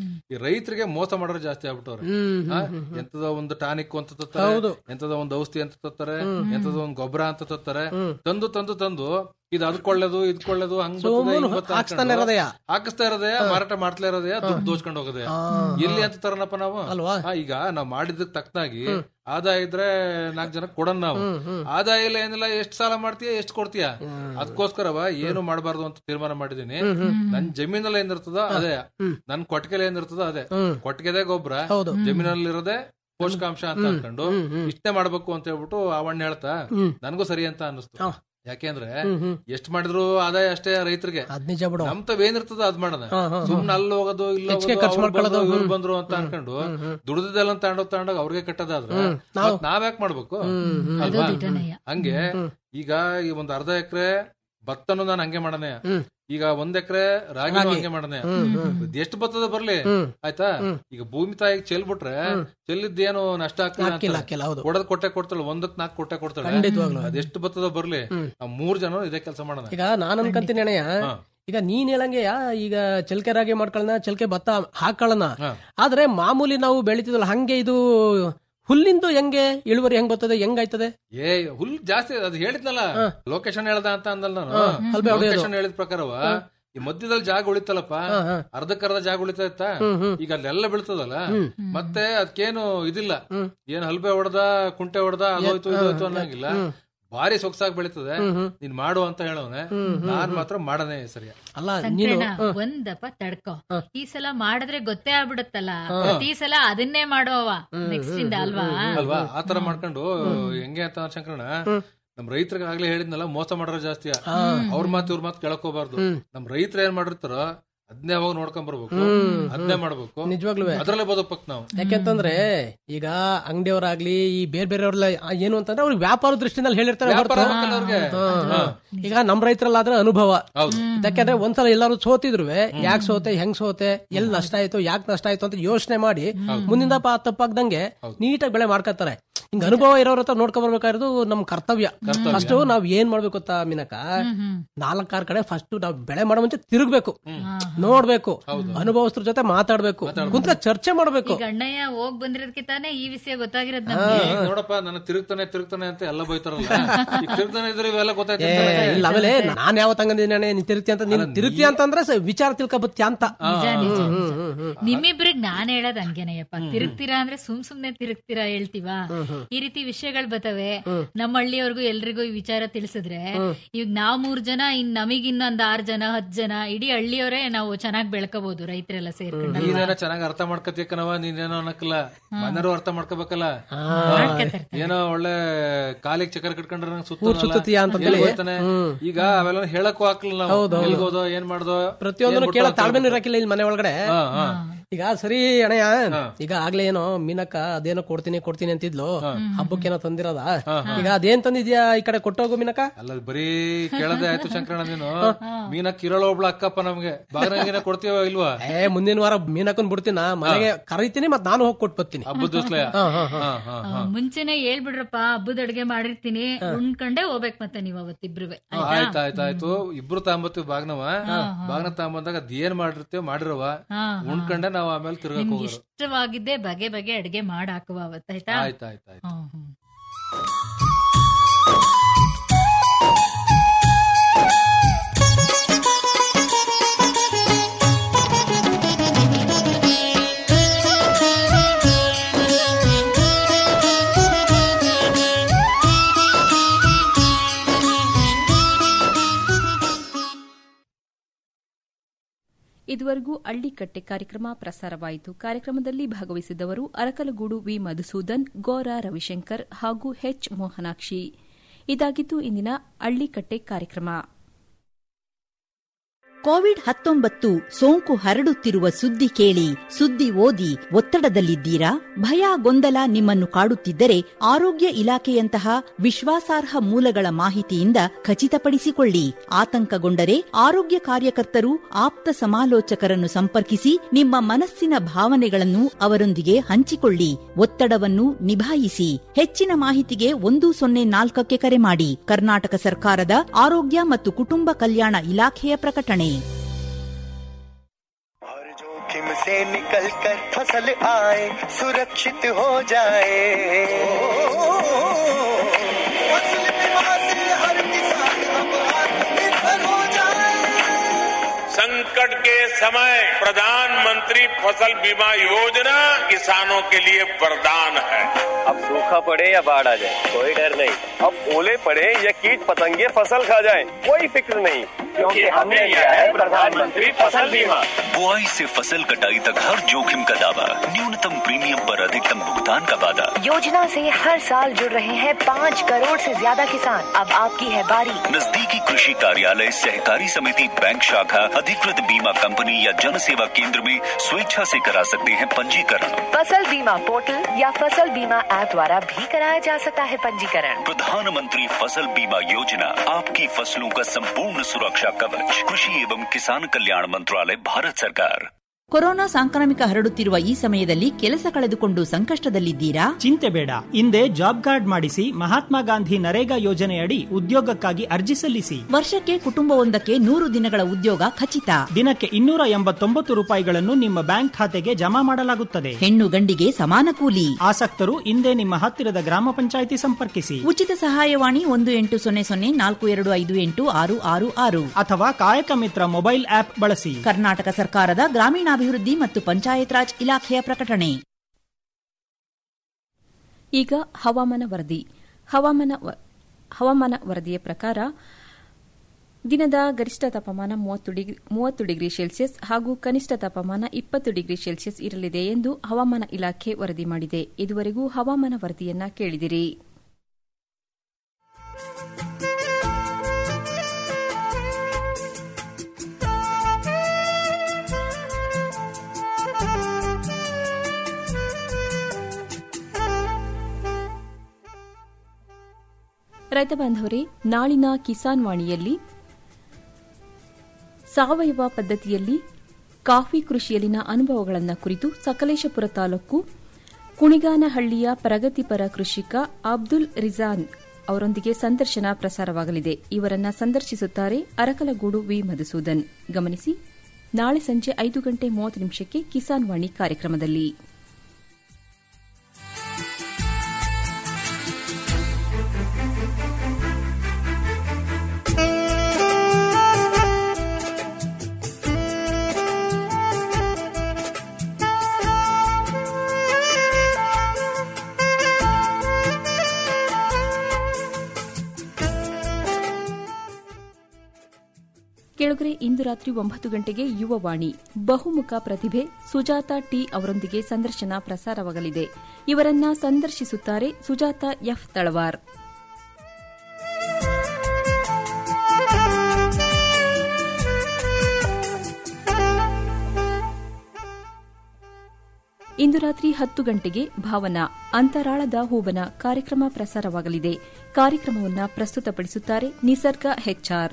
ಈ ರೈತರಿಗೆ ಮೋಸ ಮಾಡೋರು ಜಾಸ್ತಿ ಆಗ್ಬಿಟ್ಟವ್ರೆ ಹಾ? ಎಂತದ ಒಂದು ಟಾನಿಕ್ ಅಂತ ತತ್ತಾರೆ ಎಂತದ ಒಂದು ಔಷಧಿ ಅಂತ ತತ್ತಾರೆ ಎಂತದ ಒಂದು ಗೊಬ್ಬರ ಅಂತ ತತ್ತಾರೆ ತಂದು ತಂದು ತಂದು ಇದು ಅದಕ್ಕೊಳ್ಳೋದು ಇದಕ್ಕೊಳ್ಳೋದು ಹಂಗ್ ಬರ್ತದೆ, ಹಿಂಗ್ ಬರ್ತದೆ ಹಾಕ್ಸ್ತಾನೆ ಅನ್ಕೊಂಡು ಇರೋದೆಯ. ಹಾಕಿಸ್ತಾ ಇರೋದೇ ಮಾರಾಟ ಮಾಡ್ತಾ ಇರೋದೇ ದುಡ್ಡು ದೋಚ್ಕೊಂಡು ಹೋಗೋದೇ ಎಲ್ಲಿ ಅಂತ ತರನಪ್ಪ ನಾವು ಅಲ್ವಾ? ಹಾ, ಈಗ ನಾವ್ ಮಾಡಿದ್ದಕ್ ತಕ್ಕನಾಗಿ ಆದಾಯ ಇದ್ರೆ ನಾಲ್ಕು ಜನ ಕೊಡೋಣ ನಾವು ಆದಾಯ ಇಲ್ಲ ಏನಿಲ್ಲ ಎಷ್ಟ್ ಸಾಲ ಮಾಡ್ತೀಯ ಎಷ್ಟ್ ಕೊಡ್ತೀಯ ಅದಕ್ಕೋಸ್ಕರವ ಏನು ಮಾಡಬಾರ್ದು ಅಂತ ತೀರ್ಮಾನ ಮಾಡಿದೀನಿ ನನ್ ಜಮೀನಲ್ಲಿ ಏನಿರ್ತದ ಅದೇ ನನ್ ಕೊಟ್ಟಿಗೆಲಿ ಏನಿರ್ತದ ಅದೇ ಕೊಟ್ಟಿಗೆದೆ ಗೊಬ್ಬರ ಹೌದು. ಜಮೀನಲ್ಲಿ ಇರೋದೇ ಪೋಷಕಾಂಶ ಅಂತ ಅನ್ಕೊಂಡು ಇಷ್ಟೇ ಮಾಡ್ಬೇಕು ಅಂತ ಹೇಳ್ಬಿಟ್ಟು ಅವಣ್ಣ ಹೇಳ್ತಾ ನನ್ಗೂ ಸರಿ ಅಂತ ಅನ್ನಿಸ್ತು ಯಾಕೆಂದ್ರೆ ಎಷ್ಟ್ ಮಾಡಿದ್ರು ಆದಾಯ ಅಷ್ಟೇ ರೈತರಿಗೆ ಅದ್ ನಿಜ ಬಿಡು ನಮ್ ತಾವ್ ಏನಿರ್ತದ ಅದ್ ಮಾಡೋಣ ಸುಮ್ನೆ ಅಲ್ಲಿ ಹೋಗೋದು ಇಲ್ಲ ಹೆಚ್ಚಿಗೆ ಖರ್ಚು ಮಾಡ್ಕೊಳ್ಳೋದು. ಬಂದ್ರು ಅಂತ ಅನ್ಕೊಂಡು ದುಡ್ದಿದ್ದೆಲ್ಲ ತಗೊಂಡೋಗ್ ತಗೊಂಡೋಗ್ ಅವ್ರಿಗೆ ಕಟ್ಟದಾದ್ರೆ ಮತ್ತ್ ನಾವ್ಯಾಕ್ ಮಾಡ್ಬೇಕು ಅಲ್ವಾ ದಿಟನೆಯ. ಹಂಗೆ ಈಗ ಈ ಒಂದ್ ಅರ್ಧ ಎಕರೆ ಭತ್ತನು ನಾನು ಹಂಗೆ ಮಾಡನೆ ಈಗ ಒಂದ್ ಎಕರೆ ರಾಗಿನೂ ಹಂಗೆ ಮಾಡನೆ ಎಷ್ಟು ಭತ್ತದ ಬರ್ಲಿ ಆಯ್ತಾ ಈಗ ಭೂಮಿ ತಾಯಿಗೆ ಚೆಲ್ಬಿಟ್ರೆ ಚೆಲ್ಲಿದ್ದೇನು ನಷ್ಟ ಹಾಕಿಲ್ಲ ಆಗ್ತಿಲ್ಲ ಹಾಕಿಲ್ಲ ಹೌದು ಕೊಡದ್ ಕೊಟ್ಟೆ ಕೊಡ್ತಾಳೆ ಒಂದಕ್ ನಾಲ್ಕು ಕೊಟ್ಟೆ ಕೊಡ್ತಾಳೆ ಖಂಡಿತವಾಗ್ಲೂ. ಅದೆಷ್ಟು ಭತ್ತದ ಬರ್ಲಿ ನಾವ್ ಮೂರ್ ಜನ ಇದೇ ಕೆಲಸ ಮಾಡೋಣ ಈಗ ನಾನ್ ಅನ್ಕಂತೀನಿ ಅಣ್ಣಯ್ಯ ಹಾ. ಈಗ ನೀನ್ ಹೇಳಂಗೆಯ ಈಗ ಚಲ್ಕೆ ರಾಗಿ ಮಾಡ್ಕೊಳ್ಳೋಣ ಚಲ್ಕೆ ಭತ್ತ ಹಾಕೊಳ್ಳೋಣ ಹಾ. ಆದ್ರೆ ಮಾಮೂಲಿ ನಾವು ಬೆಳಿತಿದ್ವಲ್ಲ ಹಂಗೆ ಇದು ಹುಲ್ಲಿಂದು ಹೆಂಗೆ ಇಳುವರಿ ಹೆಂಗ್ ಬರ್ತದೆ ಹೆಂಗಾಯ್ತದೆ ಏ ಹುಲ್ ಜಾಸ್ತಿ ಅದು ಹೇಳಿದ್ನಲ್ಲ ಲೊಕೇಶನ್ ಹೇಳ್ದ ಅಂತ ಅಂದಲ್ಲ ನಾನು ಅಲ್ವೇ ಹೊಡೆಯೋದು. ಲೊಕೇಶನ್ ಹೇಳಿದ ಪ್ರಕಾರವ ಈ ಮಧ್ಯದಲ್ಲಿ ಜಾಗ ಉಳಿತಲ್ಲಪ್ಪ ಅರ್ಧಕ್ಕರ್ಧ ಜಾಗ ಉಳಿತಾ ಇತ್ತ ಈಗ ಅಲ್ಲೆಲ್ಲ ಬೀಳ್ತದಲ್ಲ ಮತ್ತೆ ಅದಕ್ಕೇನು ಇದಿಲ್ಲ ಏನ್ ಹಲ್ಬೆ ಹೊಡೆದ ಕುಂಟೆ ಹೊಡೆದ ಅದೋಯ್ತು ಇದೋಯ್ತು ಅನ್ನಂಗಿಲ್ಲ ಭಾರಿ ಸೊಗಸಾಗಿ ಬೆಳೀತದೆ ನೀನ್ ಮಾಡು ಅಂತ ಹೇಳೋನೆ ನಾನ್ ಮಾತ್ರ ಮಾಡನೇ ಸರಿಯ ಅಲ್ಲ ನೀನು ಸಂಕ್ರಣ ಒಂದಪ್ಪ ತಡ್ಕೋ ಈ ಸಲ ಮಾಡಿದ್ರೆ ಗೊತ್ತೇ ಆಗ್ಬಿಡುತ್ತಲ್ಲ ಪ್ರತಿ ಸಲ ಅದನ್ನೇ ಮಾಡೋವ ನೆಕ್ಸ್ಟ್ ಇಂದ ಅಲ್ವಾ ಅಲ್ವಾ ಆತರ ಮಾಡ್ಕೊಂಡು ಹೆಂಗೆ ಅಂತ ಶಂಕರಣ ನಮ್ ರೈತರಿಗೆ ಆಗ್ಲೇ ಹೇಳಿದ್ನಲ್ಲ ಮೋಸ ಮಾಡೋರು ಜಾಸ್ತಿ ಅವ್ರ ಮಾತು ಇವ್ರ ಮಾತು ಕೇಳಕ್ ಹೋಗ್ಬಾರ್ದು ನಮ್ ರೈತರು ಏನ್ ಮಾಡಿರ್ತಾರೋ ಅದನ್ನೇ ಹೋಗಿ ನೋಡ್ಕೊಂಡ್ ಬರ್ಬೇಕು ಅದನ್ನೇ ಮಾಡ್ಬೇಕು ನಿಜವಾಗ್ಲೂ ಅದ್ರಲ್ಲೇ ಬದುಕ್ಬೇಕು ನಾವು ಯಾಕೆಂತಂದ್ರೆ ಈಗ ಅಂಗಡಿಯವರಾಗ್ಲಿ ಈ ಬೇರೆ ಬೇರೆಯವ್ರೆಲ್ಲ ಏನು ಅಂತಂದ್ರೆ ಅವ್ರಿಗೆ ವ್ಯಾಪಾರ ದೃಷ್ಟಿನಲ್ಲಿ ಹೇಳಿರ್ತಾರೆ ವ್ಯಾಪಾರ ಹೊರ್ತು- ಆಗ್ಬೇಕಲ್ಲ ಅವ್ರಿಗೆ ಹಾ, ಹಾ. ಈಗ ನಮ್ ರೈತರಲ್ಲಾದ್ರೆ ಅನುಭವ ಹೌದು ಯಾಕಂದ್ರೆ ಒಂದ್ಸಲ ಎಲ್ಲಾರು ಸೋತಿದ್ರು ಯಾಕೆ ಸೋತೆ ಹೆಂಗ್ ಸೋತೆ ಎಲ್ಲಿ ನಷ್ಟ ಆಯ್ತು ಯಾಕೆ ನಷ್ಟ ಆಯ್ತು ಅಂತ ಯೋಚನೆ ಮಾಡಿ ಮುಂದಿಂದ ಪಾ ತಪ್ಪಾಗ್ದಂಗೆ ನೀಟಾಗಿ ಬೆಳೆ ಮಾಡ್ಕೊತಾರೆ ಹಿಂಗ ಅನುಭವ ಇರೋರ ಹತ್ರ ನೋಡ್ಕೊಂಡ್ ಬರ್ಬೇಕಾಗಿರೋದು ನಮ್ ಕರ್ತವ್ಯ ಫಸ್ಟ್ ನಾವ್ ಏನ್ ಮಾಡ್ಬೇಕು ಗೊತ್ತಾ ಮಿನಕ ನಾಲ್ಕಾರು ಕಡೆ ಫಸ್ಟ್ ನಾವ್ ಬೆಳೆ ಮಾಡೋ ಮುಂಚೆ ತಿರುಗ್ಬೇಕು ನೋಡ್ಬೇಕು ಅನುಭವಸ್ಥರ ಜೊತೆ ಮಾತಾಡ್ಬೇಕು ಕುಂತ ಚರ್ಚೆ ಮಾಡ್ಬೇಕು ಈಗ ಅಣ್ಣಯ್ಯ ಹೋಗ್ ಬಂದಿರೋದಕ್ಕೆ ತಾನೇ ಈ ವಿಷಯ ಗೊತ್ತಾಗಿರೋದ್ ಈಗ ನಮ್ಗೆ ನೋಡಪ್ಪ ನನ್ನ ತಿರುಗ್ತಾನೆ ತಿರುಗ್ತಾನೆ ಅಂತ ಎಲ್ಲ ಬೈತಾರಲ್ಲ ಈಗ ತಿರುಗ್ತಾನೆ ಇದ್ರೆ ಇವೆಲ್ಲ ಏ, ಗೊತ್ತಾಯ್ತು ಇಲ್ಲ ಆಮೇಲೆ ನಾನ್ ಯಾವತ್ ಹಂಗಂದಿನ ನೀನ್ ತಿರುಗ್ತಿ ಅಂತ ನೀನ್ ತಿರುಗ್ತಿ ಅಂತಂದ್ರೆ ಸ- ವಿಚಾರ ತಿಳ್ಕೊಬತ್ತಿ ಅಂತ ನಿಜ ನಿಜ ನಿಮ್ಮಿಬ್ರಿಗೆ ನಾನ್ ಹೇಳೋದ್ ಹಂಗೇನಯ್ಯಪ್ಪ ತಿರುಗ್ತೀರಾ ಅಂದ್ರೆ ಸುಮ್ ಸುಮ್ನೆ ತಿರುಗ್ತೀರಾ ಹೇಳ್ತೀವಾ ಈ ರೀತಿ ವಿಷಯಗಳು ಬರ್ತವೆ ನಮ್ಮ ಹಳ್ಳಿಯವ್ರಿಗೂ ಎಲ್ರಿಗೂ ಈ ವಿಚಾರ ತಿಳಿಸಿದ್ರೆ ಈಗ ನಾವ್ ಮೂರ್ ಜನ ಇನ್ ನಮಗ್ ಇನ್ನೊಂದ್ ಆರ್ ಜನ ಹತ್ ಜನ ಇಡೀ ಹಳ್ಳಿಯವರೇ ನಾವು ಚೆನ್ನಾಗ್ ಬೆಳ್ಕೋಬಹುದು ರೈತರೆಲ್ಲ ಸೇರ್ಕೊಂಡು ನೀನೇನೋ ಚೆನ್ನಾಗಿ ಅರ್ಥ ಮಾಡ್ಕೊತೀಕನವ ನೀನೇನೋ ಅನ್ನಕ್ಕಲ್ಲ ಮನೆಯವರು ಅರ್ಥ ಮಾಡ್ಕೋಬೇಕಲ್ಲ ಏನೋ ಒಳ್ಳೆ ಕಾಲಿಗೆ ಚಕ್ರ ಕಟ್ಕೊಂಡ್ರೆ ನಂಗೆ ಸುತ್ತತೀಯ ಅಂತ ಹೇಳಿ. ಹೋಗ್ತಾನೆ ಈಗ ಅವೆಲ್ಲ ಹೇಳಕ್ಕೂ ಹಾಕ್ಲಿಲ್ಲ ನಾವು ಎಲ್ಗೋದೋ ಏನ್ ಮಾಡ್ದೋ ಪ್ರತಿಯೊಂದನ್ನು ಏನ್ ಕೇಳ ಬಿಡ್ತೋ ತಾಳ್ಮೆನೂ ಇರಕಿಲ್ಲ ಇಲ್ಲಿ ಮನೆ ಒಳಗಡೆ ಹಾ, ಹಾ. ಈಗ ಸರಿ ಅಣ್ಣಯ್ಯ ಈಗ ಆಗ್ಲೇ ಏನೋ ಮೀನಕ್ಕ ಅದೇನೋ ಕೊಡ್ತೀನಿ ಕೊಡ್ತೀನಿ ಅಂತಿದ್ಲು ಹಬ್ಬಕ್ಕೇನೋ ತಂದಿರೋದ ಈಗ ಅದೇನ್ ತಂದಿದ್ಯಾ ಈ ಕಡೆ ಕೊಟ್ಟೋಗು ಮೀನಕ್ಕ ಅಲ್ಲ ಬರೀ ಕೇಳದೆ ಆಯ್ತು ಶಂಕರಣ್ಣ ನೀನು ಮೀನ ಕಿರಳ ಒಬ್ಳು ಅಕ್ಕಪ್ಪ ನಮ್ಗೆ ಬಾಗ್ರಂಗಿನ ಕೊಡ್ತೀವ ಇಲ್ವಾ ಏ ಮುಂದಿನ ವಾರ ಮೀನಕ್ಕನ್ ಬಿಡ್ತೀನ ಮನೆಗೆ ಕರೀತೀನಿ ಮತ್ ನಾನು ಹೋಗಿ ಕೊಟ್ಟು ಬರ್ತೀನಿ ಹಬ್ಬದ ದಿವ್ಸಲೇ ಹಾ, ಹಾ, ಹಾ. ಆ, ಮುಂಚೆನೆ ಹೇಳ್ಬಿಡ್ರಪ್ಪ ಹಬ್ಬದ ಅಡ್ಗೆ ಮಾಡಿರ್ತೀನಿ ಉಣ್ಕಂಡೆ ಹೋಗ್ಬೇಕು ಮತ್ತೆ ನೀವು ಅವತ್ತಿಬ್ರುವೆ ಆಯ್ತು ಆಯ್ತು ಆಯ್ತು ಇಬ್ರು ತಗೊಂಬತ್ತೀವಿ ಬಾಗ್ನವ ಬಾಗ್ನ ತಗೊಂಬಂದಾಗ ಅದ್ ಏನ್ ಮಾಡಿರ್ತೀವಿ ಮಾಡಿರವ ಹಾ, ಉಣ್ಕಂಡೆ ನಾವ್ ಆಮೇಲೆ ತಿರ್ಗಕ್ ನಿಮ್ಗೆ ಹೋಗೋರು ಇಷ್ಟವಾಗಿದ್ದೆ ಬಗೆ ಬಗೆ ಅಡ್ಗೆ ಮಾಡಾಕುವ ಅವತ್ತಾಯ್ತಾ ಆಯ್ತು ಆಯ್ತು ಆಯ್ತು ಹ್ಮ್ ಹ್ಮ್ ಇದುವರೆಗೂ ಹಳ್ಳಿಕಟ್ಟೆ ಕಾರ್ಯಕ್ರಮ ಪ್ರಸಾರವಾಯಿತು ಕಾರ್ಯಕ್ರಮದಲ್ಲಿ ಭಾಗವಹಿಸಿದ್ದವರು ಅರಕಲಗೂಡು ವಿ ಮಧುಸೂದನ್ ಗೋರಾ ರವಿಶಂಕರ್ ಹಾಗೂ ಎಚ್ ಮೋಹನಾಕ್ಷಿ ಇದಾಗಿತ್ತು ಇಂದಿನ ಹಳ್ಳಿಕಟ್ಟೆ ಕಾರ್ಯಕ್ರಮ ಕೋವಿಡ್ ಹತ್ತೊಂಬತ್ತು ಸೋಂಕು ಹರಡುತ್ತಿರುವ ಸುದ್ದಿ ಕೇಳಿ ಸುದ್ದಿ ಓದಿ ಒತ್ತಡದಲ್ಲಿದ್ದೀರಾ ಭಯ ಗೊಂದಲ ನಿಮ್ಮನ್ನು ಕಾಡುತ್ತಿದ್ದರೆ ಆರೋಗ್ಯ ಇಲಾಖೆಯಂತಹ ವಿಶ್ವಾಸಾರ್ಹ ಮೂಲಗಳ ಮಾಹಿತಿಯಿಂದ ಖಚಿತಪಡಿಸಿಕೊಳ್ಳಿ ಆತಂಕಗೊಂಡರೆ ಆರೋಗ್ಯ ಕಾರ್ಯಕರ್ತರು ಆಪ್ತ ಸಮಾಲೋಚಕರನ್ನು ಸಂಪರ್ಕಿಸಿ ನಿಮ್ಮ ಮನಸ್ಸಿನ ಭಾವನೆಗಳನ್ನು ಅವರೊಂದಿಗೆ ಹಂಚಿಕೊಳ್ಳಿ ಒತ್ತಡವನ್ನು ನಿಭಾಯಿಸಿ ಹೆಚ್ಚಿನ ಮಾಹಿತಿಗೆ ಒಂದು ಸೊನ್ನೆ ನಾಲ್ಕಕ್ಕೆ ಕರೆ ಮಾಡಿ ಕರ್ನಾಟಕ ಸರ್ಕಾರದ ಆರೋಗ್ಯ ಮತ್ತು ಕುಟುಂಬ ಕಲ್ಯಾಣ ಇಲಾಖೆಯ ಪ್ರಕಟಣೆ जोखिम से निकल कर फसल आए सुरक्षित हो जाए फसल बीमा से हर किसान अब आत्मनिर्भर हो जाए संकट के समय प्रधानमंत्री फसल बीमा योजना किसानों के लिए वरदान है अब सूखा पड़े या बाढ़ आ जाए कोई डर नहीं अब ओले पड़े या कीट पतंगे फसल खा जाए कोई फिक्र नहीं क्योंकि हमने लिया है प्रधानमंत्री फसल बीमा बुआई से फसल कटाई तक हर जोखिम का दावा न्यूनतम प्रीमियम पर अधिकतम भुगतान का वादा योजना से हर साल जुड़ रहे हैं पाँच करोड़ से ज्यादा किसान अब आपकी है बारी नजदीकी कृषि कार्यालय सहकारी समिति बैंक शाखा अधिकृत बीमा कंपनी या जन सेवा केंद्र में स्वेच्छा से करा सकते हैं पंजीकरण फसल बीमा पोर्टल या फसल बीमा ऐप द्वारा भी कराया जा सकता है पंजीकरण प्रधानमंत्री फसल बीमा योजना आपकी फसलों का संपूर्ण सुरक्षा कवच कृषि एवं किसान कल्याण मंत्रालय भारत सरकार ಕೊರೋನಾ ಸಾಂಕ್ರಾಮಿಕ ಹರಡುತ್ತಿರುವ ಈ ಸಮಯದಲ್ಲಿ ಕೆಲಸ ಕಳೆದುಕೊಂಡು ಸಂಕಷ್ಟದಲ್ಲಿದ್ದೀರಾ ಚಿಂತೆ ಬೇಡ ಹಿಂದೆ ಜಾಬ್ ಕಾರ್ಡ್ ಮಾಡಿಸಿ ಮಹಾತ್ಮ ಗಾಂಧಿ ನರೇಗಾ ಯೋಜನೆಯಡಿ ಉದ್ಯೋಗಕ್ಕಾಗಿ ಅರ್ಜಿ ಸಲ್ಲಿಸಿ ವರ್ಷಕ್ಕೆ ಕುಟುಂಬವೊಂದಕ್ಕೆ ನೂರು ದಿನಗಳ ಉದ್ಯೋಗ ಖಚಿತ ದಿನಕ್ಕೆ ಇನ್ನೂರ ಎಂಬತ್ತೊಂಬತ್ತು ರೂಪಾಯಿಗಳನ್ನು ನಿಮ್ಮ ಬ್ಯಾಂಕ್ ಖಾತೆಗೆ ಜಮಾ ಮಾಡಲಾಗುತ್ತದೆ ಹೆಣ್ಣು ಗಂಡಿಗೆ ಸಮಾನ ಕೂಲಿ ಆಸಕ್ತರು ಹಿಂದೆ ನಿಮ್ಮ ಹತ್ತಿರದ ಗ್ರಾಮ ಪಂಚಾಯಿತಿ ಸಂಪರ್ಕಿಸಿ ಉಚಿತ ಸಹಾಯವಾಣಿ ಒಂದು ಎಂಟು ಸೊನ್ನೆ ಸೊನ್ನೆ ನಾಲ್ಕು ಎರಡು ಐದು ಎಂಟು ಆರು ಆರು ಆರು ಅಥವಾ ಕಾಯಕ ಮಿತ್ರ ಮೊಬೈಲ್ ಆಪ್ ಬಳಸಿ ಕರ್ನಾಟಕ ಸರ್ಕಾರದ ಗ್ರಾಮೀಣಾಭಿವೃದ್ಧಿ ಮತ್ತು ಪಂಚಾಯತ್ ರಾಜ್ ಇಲಾಖೆಯ ಪ್ರಕಟಣೆ ಈಗ ಹವಾಮಾನ ವರದಿ ಹವಾಮಾನ ವ- ಹವಾಮಾನ ವರದಿಯ ಪ್ರಕಾರ ದಿನದ ಗರಿಷ್ಠ ತಾಪಮಾನ ಮೂವತ್ತು ಡಿಗ್ರಿ ಮೂವತ್ತು ಡಿಗ್ರಿ ಸೆಲ್ಸಿಯಸ್ ಹಾಗೂ ಕನಿಷ್ಠ ತಾಪಮಾನ ಇಪ್ಪತ್ತು ಡಿಗ್ರಿ ಸೆಲ್ಸಿಯಸ್ ಇರಲಿದೆ ಎಂದು ಹವಾಮಾನ ಇಲಾಖೆ ವರದಿ ಮಾಡಿದೆ ಇದುವರೆಗೂ ಹವಾಮಾನ ವರದಿಯನ್ನ ಕೇಳಿದಿರಿ ರೈತ ಬಾಂಧವರೇ ನಾಳಿನ ಕಿಸಾನ್ ವಾಣಿಯಲ್ಲಿ ಸಾವಯವ ಪದ್ಧತಿಯಲ್ಲಿ ಕಾಫಿ ಕೃಷಿಯಲ್ಲಿನ ಅನುಭವಗಳನ್ನು ಕುರಿತು ಸಕಲೇಶಪುರ ತಾಲೂಕು ಕುಣಿಗಾನಹಳ್ಳಿಯ ಪ್ರಗತಿಪರ ಕೃಷಿಕ ಅಬ್ದುಲ್ ರಿಜಾನ್ ಅವರೊಂದಿಗೆ ಸಂದರ್ಶನ ಪ್ರಸಾರವಾಗಲಿದೆ ಇವರನ್ನ ಸಂದರ್ಶಿಸುತ್ತಾರೆ ಅರಕಲಗೂಡು ವಿ ಮಧುಸೂದನ್ ಗಮನಿಸಿ ನಾಳೆ ಸಂಜೆ ಐದು ಗಂಟೆ ಮೂವತ್ತು ನಿಮಿಷಕ್ಕೆ ಕಿಸಾನ್ ವಾಣಿ ಕಾರ್ಯಕ್ರಮದಲ್ಲಿ ಕೆಳಗರೆ ಇಂದು ರಾತ್ರಿ ಒಂಬತ್ತು ಗಂಟೆಗೆ ಯುವವಾಣಿ ಬಹುಮುಖ ಪ್ರತಿಭೆ ಸುಜಾತ ಟಿ ಅವರೊಂದಿಗೆ ಸಂದರ್ಶನ ಪ್ರಸಾರವಾಗಲಿದೆ ಇವರನ್ನ ಸಂದರ್ಶಿಸುತ್ತಾರೆ ಸುಜಾತ ಎಫ್ ತಳವಾರ್ ಇಂದು ರಾತ್ರಿ ಹತ್ತು ಗಂಟೆಗೆ ಭಾವನಾ ಅಂತರಾಳದ ಹೂವನ ಕಾರ್ಯಕ್ರಮ ಪ್ರಸಾರವಾಗಲಿದೆ ಕಾರ್ಯಕ್ರಮವನ್ನು ಪ್ರಸ್ತುತಪಡಿಸುತ್ತಾರೆ ನಿಸರ್ಗ ಹೆಚ್ಆರ್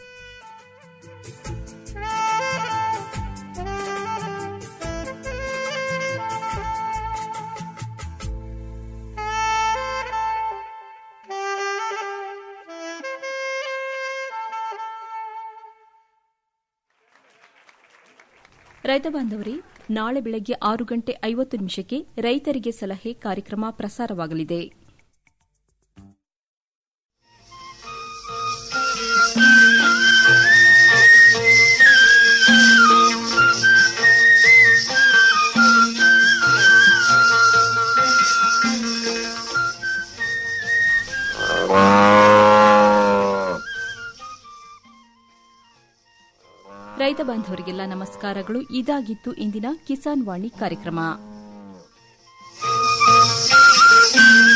ರೈತ ಬಾಂಧವರೇ ನಾಳೆ ಬೆಳಗ್ಗೆ ಆರು ಗಂಟೆ ಐವತ್ತು ನಿಮಿಷಕ್ಕೆ ರೈತರಿಗೆ ಸಲಹೆ ಕಾರ್ಯಕ್ರಮ ಪ್ರಸಾರವಾಗಲಿದೆ ರೈತ ಬಾಂಧವರಿಗೆಲ್ಲ ನಮಸ್ಕಾರಗಳು ಇದಾಗಿತ್ತು ಇಂದಿನ ಕಿಸಾನ್ ವಾಣಿ ಕಾರ್ಯಕ್ರಮ